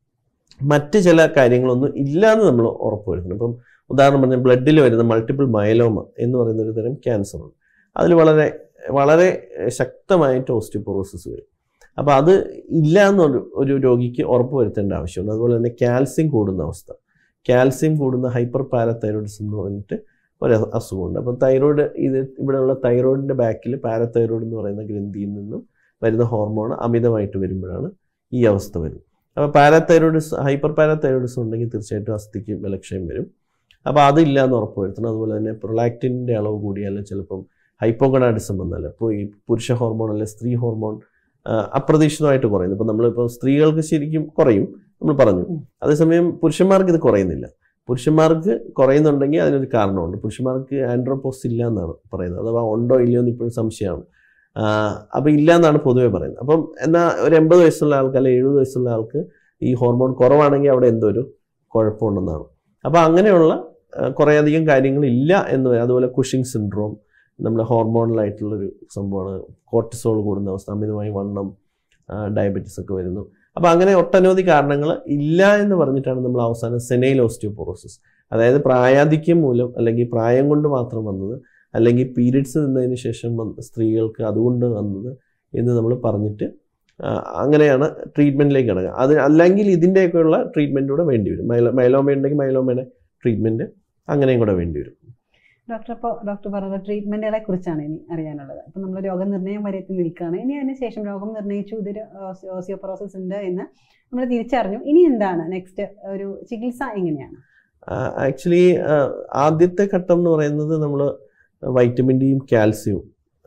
മറ്റ് ചില കാര്യങ്ങളൊന്നും ഇല്ലയെന്ന് നമ്മൾ ഉറപ്പുവരുത്തണം ഇപ്പം ഉദാഹരണം പറഞ്ഞാൽ ബ്ലഡിൽ വരുന്ന മൾട്ടിപ്പിൾ മയലോമ എന്ന് പറയുന്ന ഒരു തരം ക്യാൻസറാണ് അതിൽ വളരെ വളരെ ശക്തമായിട്ട് ഓസ്റ്റിയോപോറോസിസ് വരും അപ്പോൾ അത് ഇല്ല എന്നൊരു ഒരു രോഗിക്ക് ഉറപ്പ് വരുത്തേണ്ട ആവശ്യമുണ്ട് അതുപോലെ തന്നെ കാൽസ്യം കൂടുന്ന അവസ്ഥ കാൽസ്യം കൂടുന്ന ഹൈപ്പർ പാരതൈറോയിഡിസം എന്ന് പറഞ്ഞിട്ട് ഒരു അ- അസുഖമുണ്ട് അപ്പോൾ തൈറോയിഡ് ഇത് ഇവിടെയുള്ള തൈറോയിഡിൻ്റെ ബാക്കിൽ പാരതൈറോയിഡ് എന്ന് പറയുന്ന ഗ്രന്ഥിയിൽ നിന്നും വരുന്ന ഹോർമോൺ അമിതമായിട്ട് വരുമ്പോഴാണ് ഈ അവസ്ഥ വരുന്നത് അപ്പോൾ പാരാതൈറോയിഡിസ് ഹൈപ്പർ പാരാതൈറോയിഡിസം ഉണ്ടെങ്കിൽ തീർച്ചയായിട്ടും അസ്ഥിക്ക് ബലക്ഷയം വരും അപ്പോൾ അതില്ല എന്ന് ഉറപ്പ് വരുത്തണം അതുപോലെ തന്നെ പ്രൊലാക്റ്റിൻ്റെ അളവ് കൂടിയാൽ ചിലപ്പം ഹൈപ്പോഗണാഡിസം വന്നാൽ അപ്പോൾ ഈ പുരുഷ ഹോർമോൺ അല്ലെ സ്ത്രീ ഹോർമോൺ ആ, അപ്രതീക്ഷിതമായിട്ട് കുറയുന്നു ഇപ്പോൾ നമ്മളിപ്പോൾ സ്ത്രീകൾക്ക് ശരിക്കും കുറയും നമ്മൾ പറഞ്ഞു ഉം. അതേസമയം പുരുഷന്മാർക്ക് ഇത് കുറയുന്നില്ല പുരുഷന്മാർക്ക് കുറയുന്നുണ്ടെങ്കിൽ അതിനൊരു കാരണമുണ്ട് പുരുഷന്മാർക്ക് ആൻഡ്രോപോസ് ഇല്ല എന്നാണ് പറയുന്നത് അഥവാ ഉണ്ടോ ഇല്ലയോ എന്ന് ഇപ്പോഴും സംശയമാണ് അപ്പം ഇല്ല എന്നാണ് പൊതുവെ പറയുന്നത് അപ്പം എന്നാൽ ഒരു എൺപത് വയസ്സുള്ള ആൾക്ക് അല്ലെങ്കിൽ എഴുപത് വയസ്സുള്ള ആൾക്ക് ഈ ഹോർമോൺ കുറവാണെങ്കിൽ അവിടെ എന്തോ ഒരു കുഴപ്പമുണ്ടെന്നാണ് അപ്പോൾ അങ്ങനെയുള്ള ആ, കുറേയധികം കാര്യങ്ങൾ ഇല്ല എന്ന് വരാം. അതുപോലെ കുഷിങ് സിൻഡ്രോം നമ്മുടെ ഹോർമോണലായിട്ടുള്ളൊരു സംഭവമാണ് കോർട്ടിസോൾ കൂടുന്ന അവസ്ഥ അമിതമായി വണ്ണം ഡയബറ്റീസ് ഒക്കെ വരുന്നു അപ്പോൾ അങ്ങനെ ഒട്ടനവധി കാരണങ്ങൾ ഇല്ല എന്ന് പറഞ്ഞിട്ടാണ് നമ്മൾ അവസാനം സെനൈൽ ഓസ്റ്റിയോപോറോസിസ് അതായത് പ്രായാധിക്യം മൂലം അല്ലെങ്കിൽ പ്രായം കൊണ്ട് മാത്രം വന്നത് അല്ലെങ്കിൽ പീരിയഡ്സ് നിന്നതിന് ശേഷം വന്ന സ്ത്രീകൾക്ക് അതുകൊണ്ട് വന്നത് എന്ന് നമ്മൾ പറഞ്ഞിട്ട് ആ, അങ്ങനെയാണ് ട്രീറ്റ്മെൻറ്റിലേക്ക് കിടക്കുക അത് അല്ലെങ്കിൽ ഇതിൻ്റെയൊക്കെയുള്ള ട്രീറ്റ്മെൻറ്റ് കൂടെ വേണ്ടി വരും മൈലോ മൈലോമ ഉണ്ടെങ്കിൽ മൈലോമയുടെ ട്രീറ്റ്മെൻറ്റ് അങ്ങനെയും കൂടെ വേണ്ടി വരും ഡോക്ടർ അപ്പോൾ ഡോക്ടർ പറഞ്ഞ ട്രീറ്റ്മെന്റുകളെ കുറിച്ചാണ് ഇനി അറിയാനുള്ളത് അപ്പം നമ്മൾ രോഗനിർണയം വരെ എത്തി നിൽക്കുകയാണ് ഇനി അതിന് ശേഷം രോഗം നിർണ്ണയിച്ചു ഇതൊരു ഓസിയോപൊറോസിസ് ഉണ്ട് എന്ന് നമ്മൾ തിരിച്ചറിഞ്ഞു ഇനി എന്താണ് നെക്സ്റ്റ് ഒരു ചികിത്സ എങ്ങനെയാണ് ആക്ച്വലി ആദ്യത്തെ ഘട്ടം എന്ന് പറയുന്നത് നമ്മൾ വൈറ്റമിൻ ഡിയും കാൽസ്യവും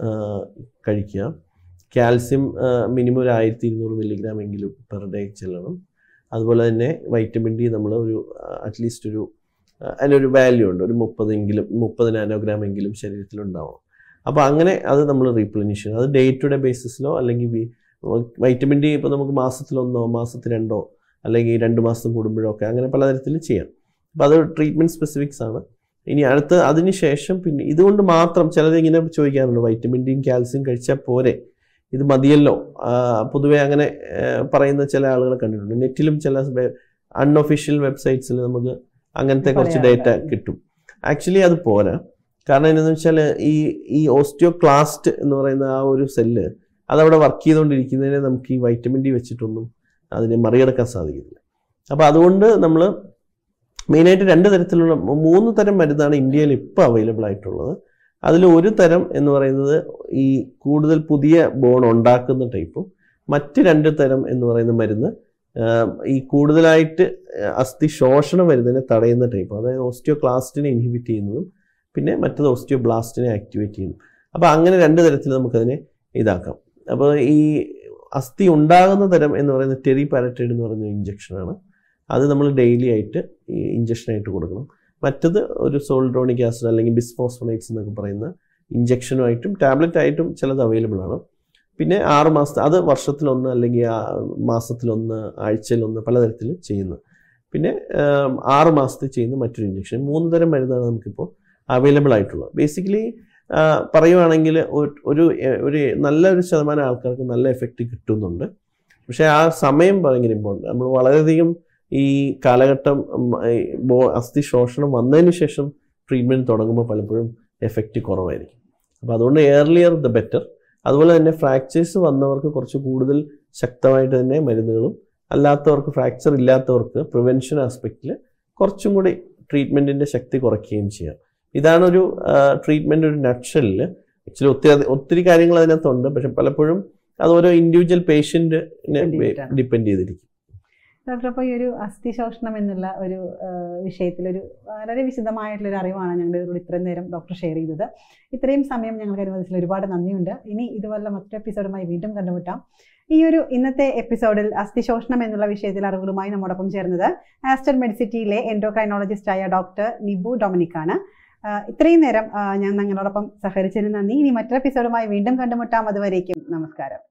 കഴിക്കുക കാൽസ്യം മിനിമം ഒരു ആയിരത്തി ഇരുന്നൂറ് മില്ലിഗ്രാം എങ്കിലും പെർ ഡേ ചെല്ലണം അതുപോലെ തന്നെ വൈറ്റമിൻ ഡി നമ്മൾ ഒരു അറ്റ്ലീസ്റ്റ് ഒരു ആ, അതിനൊരു വാല്യൂ ഉണ്ട് ഒരു മുപ്പതെങ്കിലും മുപ്പത് നാനോഗ്രാം എങ്കിലും ശരീരത്തിലുണ്ടാവണം അപ്പോൾ അങ്ങനെ അത് നമ്മൾ റീപ്ലനിഷ് ചെയ്യണം അത് ഡേ ടു ഡേ ബേസിസിലോ അല്ലെങ്കിൽ വി- വൈറ്റമിൻ ഡി ഇപ്പോൾ നമുക്ക് മാസത്തിലൊന്നോ മാസത്തിൽ രണ്ടോ അല്ലെങ്കിൽ രണ്ട് മാസം കൂടുമ്പോഴോ ഒക്കെ അങ്ങനെ പലതരത്തിൽ ചെയ്യാം അപ്പോൾ അത് ട്രീറ്റ്മെൻറ്റ് സ്പെസിഫിക്സ് ആണ് ഇനി അടുത്ത് അതിന് ശേഷം പിന്നെ ഇതുകൊണ്ട് മാത്രം ചിലർ ഇങ്ങനെ ചോദിക്കാറുണ്ട് വൈറ്റമിൻ ഡിയും കാൽസ്യം കഴിച്ചാൽ പോരെ ഇത് മതിയല്ലോ ആ, പൊതുവെ അങ്ങനെ ആ, പറയുന്ന ചില ആളുകളെ കണ്ടിട്ടുണ്ട് നെറ്റിലും ചില അൺഒഫീഷ്യൽ വെബ്സൈറ്റ്സിൽ നമുക്ക് അങ്ങനത്തെ കുറച്ച് ഡേറ്റ പറയാറുണ്ട്. കിട്ടും ആക്ച്വലി അത് പോരാ കാരണം എന്താണെന്ന് വെച്ചാൽ ഈ ഈ ഓസ്റ്റിയോക്ലാസ്റ്റ് എന്ന് പറയുന്ന ആ ഒരു സെല്ല് അതവിടെ വർക്ക് ചെയ്തുകൊണ്ടിരിക്കുന്നതിനെ നമുക്ക് ഈ വൈറ്റമിൻ ഡി വെച്ചിട്ടൊന്നും അതിനെ മറികടക്കാൻ സാധിക്കുന്നില്ല അപ്പോൾ അതുകൊണ്ട് നമ്മൾ മെയിനായിട്ട് രണ്ട് തരത്തിലുള്ള മൂന്ന് തരം മരുന്നാണ് ഇന്ത്യയിൽ ഇപ്പോൾ അവൈലബിൾ ആയിട്ടുള്ളത് അതിൽ ഒരു തരം എന്ന് പറയുന്നത് ഈ കൂടുതൽ പുതിയ ബോൺ ഉണ്ടാക്കുന്ന ടൈപ്പും മറ്റ് രണ്ട് തരം എന്ന് പറയുന്ന മരുന്ന് ആഹ്, ഈ കൂടുതലായിട്ട് അസ്ഥി ശോഷണം വരുന്നതിനെ തടയുന്ന ടൈപ്പ് അതായത് ഓസ്റ്റിയോക്ലാസ്റ്റിനെ ഇൻഹിബിറ്റ് ചെയ്യുന്നതും പിന്നെ മറ്റത് ഓസ്റ്റിയോബ്ലാസ്റ്റിനെ ആക്ടിവേറ്റ് ചെയ്യുന്നു അപ്പോൾ അങ്ങനെ രണ്ട് തരത്തിൽ നമുക്കതിനെ ഇതാക്കാം അപ്പോൾ ഈ അസ്ഥി ഉണ്ടാകുന്ന തരം എന്ന് പറയുന്നത് ടെറി പാരറ്റൈഡ് എന്ന് പറയുന്ന ഇഞ്ചക്ഷനാണ് അത് നമ്മൾ ഡെയിലി ആയിട്ട് ഈ ഇഞ്ചക്ഷനായിട്ട് കൊടുക്കണം മറ്റത് ഒരു സോൾഡ്രോണിക് ആസിഡ് അല്ലെങ്കിൽ ബിസ്ഫോസ്ഫോണൈറ്റ്സ് എന്നൊക്കെ പറയുന്ന ഇഞ്ചക്ഷനുമായിട്ടും ടാബ്ലറ്റ് ആയിട്ടും ചിലത് അവൈലബിൾ ആണ് പിന്നെ ആറ് മാസത്തെ അത് വർഷത്തിലൊന്ന് അല്ലെങ്കിൽ ആ മാസത്തിലൊന്ന് ആഴ്ചയിലൊന്ന് പലതരത്തിൽ ചെയ്യുന്നു പിന്നെ ആം, ആറ് മാസത്തിൽ ചെയ്യുന്ന മറ്റൊരു ഇഞ്ചക്ഷൻ മൂന്ന് തരം മരുന്നാണ് നമുക്കിപ്പോൾ അവൈലബിൾ ആയിട്ടുള്ളത് ബേസിക്കലി പറയുവാണെങ്കിൽ ഒരു- ഒരു ഒരു നല്ലൊരു ശതമാനം ആൾക്കാർക്ക് നല്ല എഫക്റ്റ് കിട്ടുന്നുണ്ട് പക്ഷേ ആ സമയം ഭയങ്കര ഇമ്പോർട്ടൻ്റ് നമ്മൾ വളരെയധികം ഈ കാലഘട്ടം ഉം, ഈ ബോ- അസ്ഥി ശോഷണം വന്നതിന് ശേഷം ട്രീറ്റ്മെൻറ്റ് തുടങ്ങുമ്പോൾ പലപ്പോഴും എഫക്റ്റ് കുറവായിരിക്കും അപ്പോൾ അതുകൊണ്ട് ഏർലിയർ ദ ബെറ്റർ അതുപോലെ തന്നെ ഫ്രാക്ചേഴ്സ് വന്നവർക്ക് കുറച്ച് കൂടുതൽ ശക്തമായിട്ട് തന്നെ മരുന്നുകളും അല്ലാത്തവർക്ക് ഫ്രാക്ചർ ഇല്ലാത്തവർക്ക് പ്രിവെൻഷൻ ആസ്പെക്റ്റിൽ കുറച്ചും കൂടി ട്രീറ്റ്മെൻറ്റിൻ്റെ ശക്തി കുറയ്ക്കുകയും ചെയ്യാം ഇതാണൊരു ട്രീറ്റ്മെൻ്റ് ഒരു നക്ഷലിൽ ആക്ച്വലി ഒത്തിരി അധി- ഒത്തിരി കാര്യങ്ങൾ അതിനകത്തുണ്ട് പക്ഷെ പലപ്പോഴും അത് ഓരോ ഇൻഡിവിജ്വൽ പേഷ്യൻറ്റിനെ വേണ്ടിയിട്ടാണ്. ഡിപ്പെൻഡ് ചെയ്തിരിക്കും ഡോക്ടർ അപ്പോൾ ഈ ഒരു അസ്ഥി ശോഷണം എന്നുള്ള ഒരു വിഷയത്തിൽ ഒരു വളരെ വിശദമായിട്ടുള്ള ഒരു അറിവാണ് ഞങ്ങളുടെ ഇതിലൂടെ ഇത്രയും നേരം ഡോക്ടർ ഷെയർ ചെയ്തത് ഇത്രയും സമയം ഞങ്ങൾക്ക് അനുവദിച്ചതിൽ ഒരുപാട് നന്ദിയുണ്ട് ഇനി ഇതുപോലെ മറ്റൊരു എപ്പിസോഡുമായി വീണ്ടും കണ്ടുമുട്ടാം ഈ ഒരു ഇന്നത്തെ എപ്പിസോഡിൽ അസ്ഥി ശോഷണം എന്നുള്ള വിഷയത്തിൽ അറിവുകളുമായി നമ്മോടൊപ്പം ചേർന്നത് ആസ്റ്റർ മെഡിസിറ്റിയിലെ എൻഡോക്രൈനോളജിസ്റ്റായ ഡോക്ടർ നിബു ഡൊമിനിക് ആണ് ആ, ഇത്രയും നേരം ആ, ഞാൻ നിങ്ങളോടൊപ്പം സഹകരിച്ചതിന് നന്ദി ഇനി മറ്റൊരു എപ്പിസോഡുമായി വീണ്ടും കണ്ടുമുട്ടാം അതുവരേക്കും നമസ്കാരം